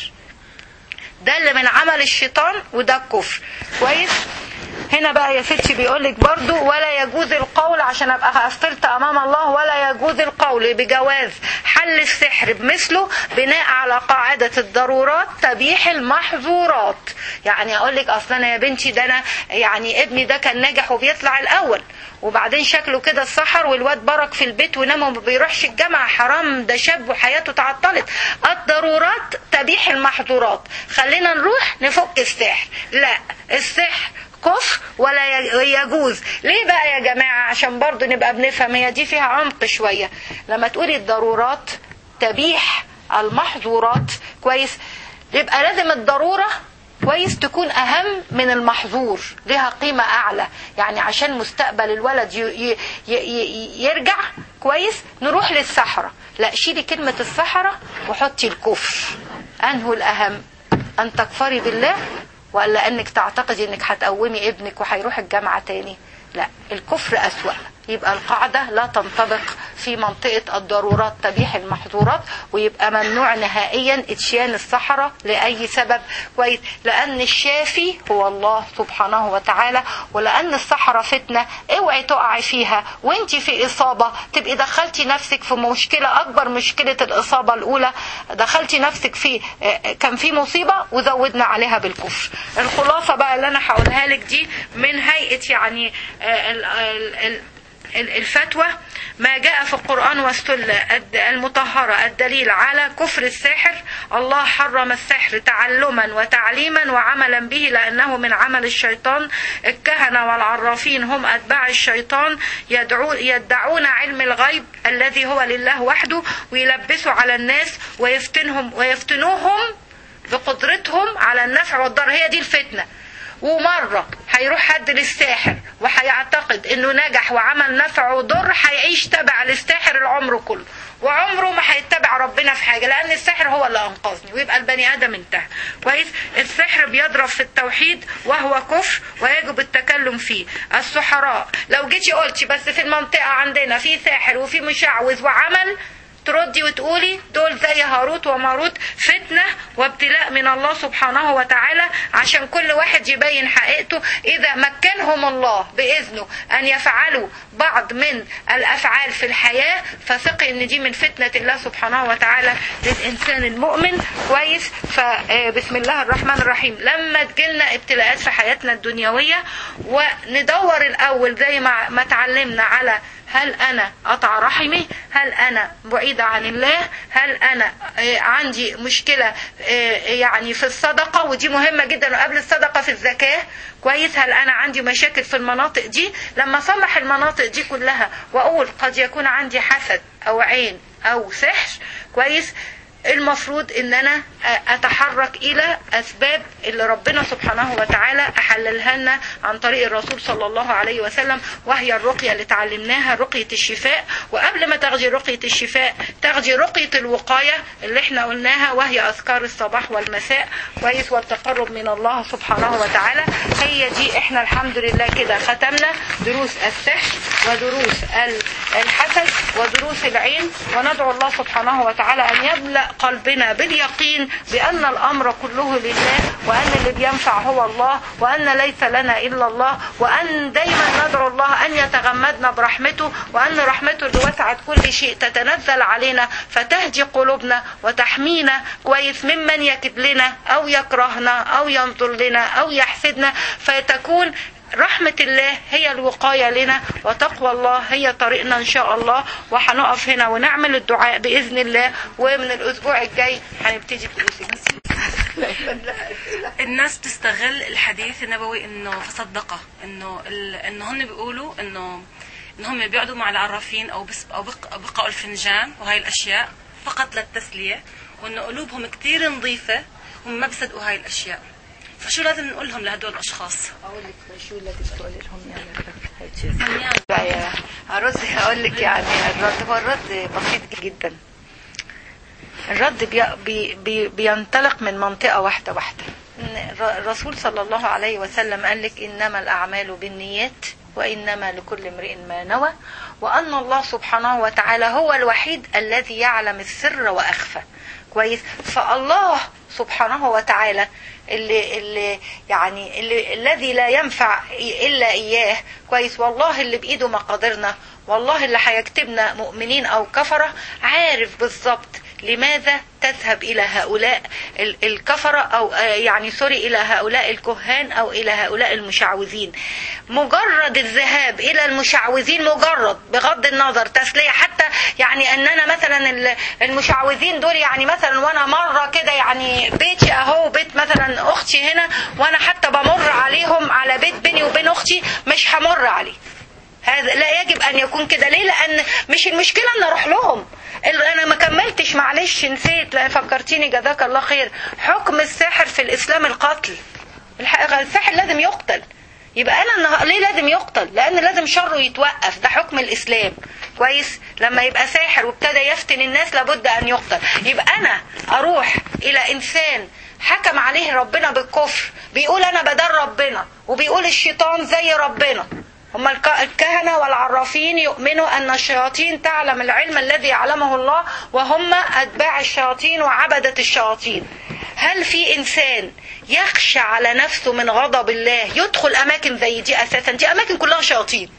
ده اللي من عمل الشيطان وده الكفر كويس هنا بقى يا ستي بيقول لك برضو ولا يجوز القول عشان ابقى افطرت امام الله ولا يجوز القول بجواز حل السحر بمثله بناء على قاعدة الضرورات تبيح المحظورات يعني اقول لك اصلا يا بنتي ده انا يعني ابني ده كان ناجح وبيطلع الاول وبعدين شكله كده السحر والواد برك في البيت ونام وما بيروحش الجامعة حرام ده شاب وحياته تعطلت الضرورات تبيح المحظورات خلينا نروح نفك السحر لا السحر كفر ولا يجوز ليه بقى يا جماعة عشان برضو نبقى بنفهم هي دي فيها عمق شوية لما تقولي الضرورات تبيح المحظورات كويس يبقى لازم الضرورة كويس تكون أهم من المحظور لها قيمة أعلى يعني عشان مستقبل الولد ي ي ي يرجع كويس نروح للسحرة لا شيلي كلمة السحرة وحطي الكفر أنه الأهم أن تكفري بالله ولا أنك تعتقدي أنك هتقومي ابنك وهيروح الجامعة تاني لا الكفر أسوأ يبقى القاعدة لا تنطبق في منطقة الضرورات تبيح المحظورات ويبقى ممنوع نهائيا اتيان السحرة لأي سبب كويس لأن الشافي هو الله سبحانه وتعالى ولأن السحرة فتنة اوعي تقعي فيها وانت في إصابة تبقي دخلتي نفسك في مشكلة أكبر مشكلة الإصابة الأولى دخلتي نفسك في كان في مصيبة وزودنا عليها بالكفر الخلاصة بقى اللي أنا هقولها لك دي من هيئة يعني ال ال ال الفتوى ما جاء في القرآن والسنة المطهرة الدليل على كفر الساحر الله حرم السحر تعلما وتعليما وعملا به لأنه من عمل الشيطان الكهنة والعرافين هم أتباع الشيطان يدعو يدعون علم الغيب الذي هو لله وحده ويلبسوا على الناس ويفتنهم ويفتنوهم بقدرتهم على النفع والضر هي دي الفتنة ومرة هيروح حد للساحر وهيعتقد انه نجح وعمل نفع وضر هيعيش تبع للساحر العمر كله وعمره ما هيتبع ربنا في حاجه لان السحر هو اللي انقذني ويبقى البني ادم انتهى كويس السحر بيضرب في التوحيد وهو كفر ويجب التكلم فيه السحراء لو جيتي قلتي بس في المنطقه عندنا في ساحر وفي مشعوذ وعمل تردي وتقولي دول زي هاروت وماروت فتنة وابتلاء من الله سبحانه وتعالى عشان كل واحد يبين حقيقته إذا مكنهم الله بإذنه أن يفعلوا بعض من الأفعال في الحياة فثقي إن دي من فتنة الله سبحانه وتعالى للإنسان المؤمن كويس فبسم الله الرحمن الرحيم لما تجيلنا ابتلاءات في حياتنا الدنيوية وندور الأول زي ما ما اتعلمنا على هل انا قطع رحمي هل انا بعيدة عن الله هل انا آه، عندي مشكلة آه، يعني في الصدقة ودي مهمة جدا وقبل الصدقة في الزكاة كويس هل انا عندي مشاكل في المناطق دي لما اصلح المناطق دي كلها واقول قد يكون عندي حسد او عين او سحر كويس المفروض ان انا اتحرك الى اسباب اللي ربنا سبحانه وتعالى احللها لنا عن طريق الرسول صلى الله عليه وسلم وهي الرقيه اللي اتعلمناها رقيه الشفاء وقبل ما تاخدي رقيه الشفاء تاخدي رقيه الوقايه اللي احنا قلناها وهي اذكار الصباح والمساء كويس والتقرب من الله سبحانه وتعالى هي دي احنا الحمد لله كده ختمنا دروس السحر ودروس ال- الحسد ودروس العين وندعو الله سبحانه وتعالى ان يملا قلبنا باليقين بان الامر كله لله وان اللي بينفع هو الله وان ليس لنا الا الله وان دايما ندعو الله ان يتغمدنا برحمته وان رحمته اللي وسعت كل شيء تتنزل علينا فتهدي قلوبنا وتحمينا كويس ممن يكد لنا او يكرهنا او ينظر لنا او يحسدنا فتكون رحمة الله هي الوقاية لنا وتقوى الله هي طريقنا إن شاء الله وهنقف هنا ونعمل الدعاء بإذن الله ومن الأسبوع الجاي هنبتدي فلوس الناس بتستغل الحديث النبوي انه فصدقه انه ال... انه هم بيقولوا انه ان هم بيقعدوا مع العرافين او بس او بق... أو بقعوا الفنجان وهاي الاشياء فقط للتسليه وانه قلوبهم كتير نظيفه هم ما بيصدقوا هاي الاشياء فشو لازم نقول لهم لهدول الاشخاص؟ أقول لك شو اللي بتقول لهم يعني سميان لا يا أرد هقول لك يعني الرد هو الرد بسيط جدا الرد بي بي بي بينطلق من منطقة واحدة واحدة إن الر- الرسول صلى الله عليه وسلم قال لك إنما الأعمال بالنيات وإنما لكل امرئ ما نوى وأن الله سبحانه وتعالى هو الوحيد الذي يعلم السر وأخفى كويس فالله سبحانه وتعالى اللي اللي يعني اللي الذي لا ينفع الا اياه كويس والله اللي بايده مقاديرنا والله اللي هيكتبنا مؤمنين او كفره عارف بالظبط لماذا تذهب الى هؤلاء ال- الكفره او آه، يعني سوري الى هؤلاء الكهان او الى هؤلاء المشعوذين مجرد الذهاب الى المشعوذين مجرد بغض النظر تسليه حتى يعني ان انا مثلا ال- المشعوذين دول يعني مثلا وانا مره كده يعني بيتي اهو بيت مثلا اختي هنا وانا حتى بمر عليهم على بيت بيني وبين اختي مش همر عليه هذا لا يجب ان يكون كده ليه لان مش المشكله ان اروح لهم ال- انا ما كملتش معلش نسيت لا فكرتيني جزاك الله خير حكم الساحر في الاسلام القتل الح- الساحر لازم يقتل يبقى انا النها- ليه لازم يقتل لان لازم شره يتوقف ده حكم الاسلام كويس لما يبقى ساحر وابتدى يفتن الناس لابد ان يقتل يبقى انا اروح الى انسان حكم عليه ربنا بالكفر بيقول انا بدل ربنا وبيقول الشيطان زي ربنا هم الك- الكهنة والعرافين يؤمنوا أن الشياطين تعلم العلم الذي يعلمه الله وهم أتباع الشياطين وعبدة الشياطين هل في إنسان يخشى على نفسه من غضب الله يدخل أماكن زي دي أساسا دي أماكن كلها شياطين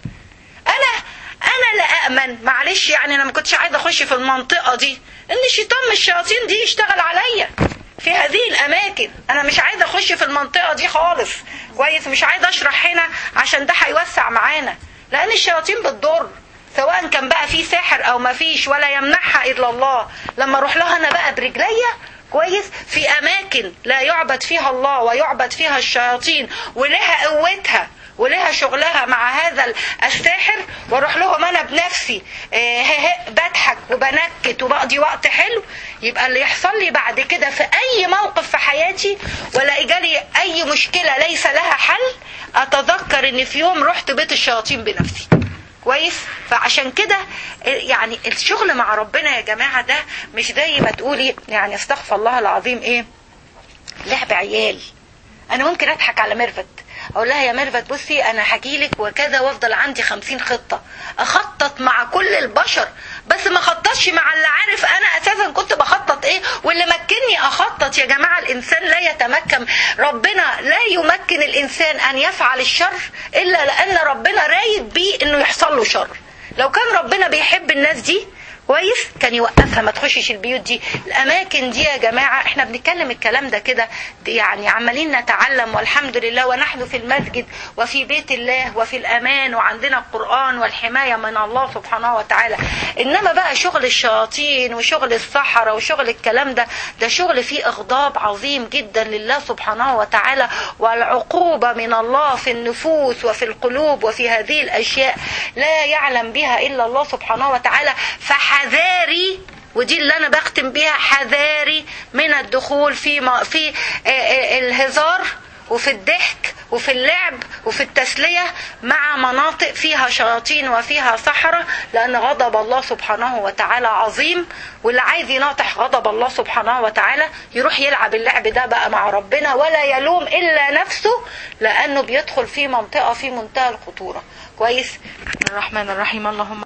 أنا أنا لا أأمن معلش يعني أنا ما كنتش عايزة أخش في المنطقة دي إن الشيطان من الشياطين دي يشتغل عليا في هذه الاماكن انا مش عايزه اخش في المنطقه دي خالص كويس مش عايزه اشرح هنا عشان ده هيوسع معانا لان الشياطين بتضر سواء كان بقى في ساحر او ما فيش ولا يمنعها الا الله لما اروح لها انا بقى برجليا كويس في اماكن لا يعبد فيها الله ويعبد فيها الشياطين ولها قوتها ولها شغلها مع هذا ال- الساحر واروح لهم انا بنفسي آه، ه- ه- بضحك وبنكت وبقضي وقت حلو يبقى اللي يحصل لي بعد كده في اي موقف في حياتي ولا جالي اي مشكله ليس لها حل اتذكر ان في يوم رحت بيت الشياطين بنفسي كويس فعشان كده يعني الشغل مع ربنا يا جماعه ده مش زي ما تقولي يعني استغفر الله العظيم ايه لعب عيال انا ممكن اضحك على ميرفت اقول لها يا ميرفت بصي انا هجيلك وكذا وافضل عندي خمسين خطه اخطط مع كل البشر بس ما خططش مع اللي عارف انا اساسا كنت بخطط ايه واللي مكنني اخطط يا جماعه الانسان لا يتمكن ربنا لا يمكن الانسان ان يفعل الشر الا لان ربنا رايد بيه انه يحصل له شر لو كان ربنا بيحب الناس دي كويس كان يوقفها ما تخشش البيوت دي الاماكن دي يا جماعه احنا بنتكلم الكلام ده كده دي يعني عمالين نتعلم والحمد لله ونحن في المسجد وفي بيت الله وفي الامان وعندنا القران والحمايه من الله سبحانه وتعالى انما بقى شغل الشياطين وشغل السحره وشغل الكلام ده ده شغل فيه اغضاب عظيم جدا لله سبحانه وتعالى والعقوبه من الله في النفوس وفي القلوب وفي هذه الاشياء لا يعلم بها الا الله سبحانه وتعالى فحذاري ودي اللي انا بختم بيها حذاري من الدخول في ما في آه، آه، الهزار وفي الضحك وفي اللعب وفي التسلية مع مناطق فيها شياطين وفيها سحرة لأن غضب الله سبحانه وتعالى عظيم واللي عايز يناطح غضب الله سبحانه وتعالى يروح يلعب اللعب ده بقى مع ربنا ولا يلوم إلا نفسه لأنه بيدخل في منطقة في منتهى الخطورة كويس الرحمن الرحيم اللهم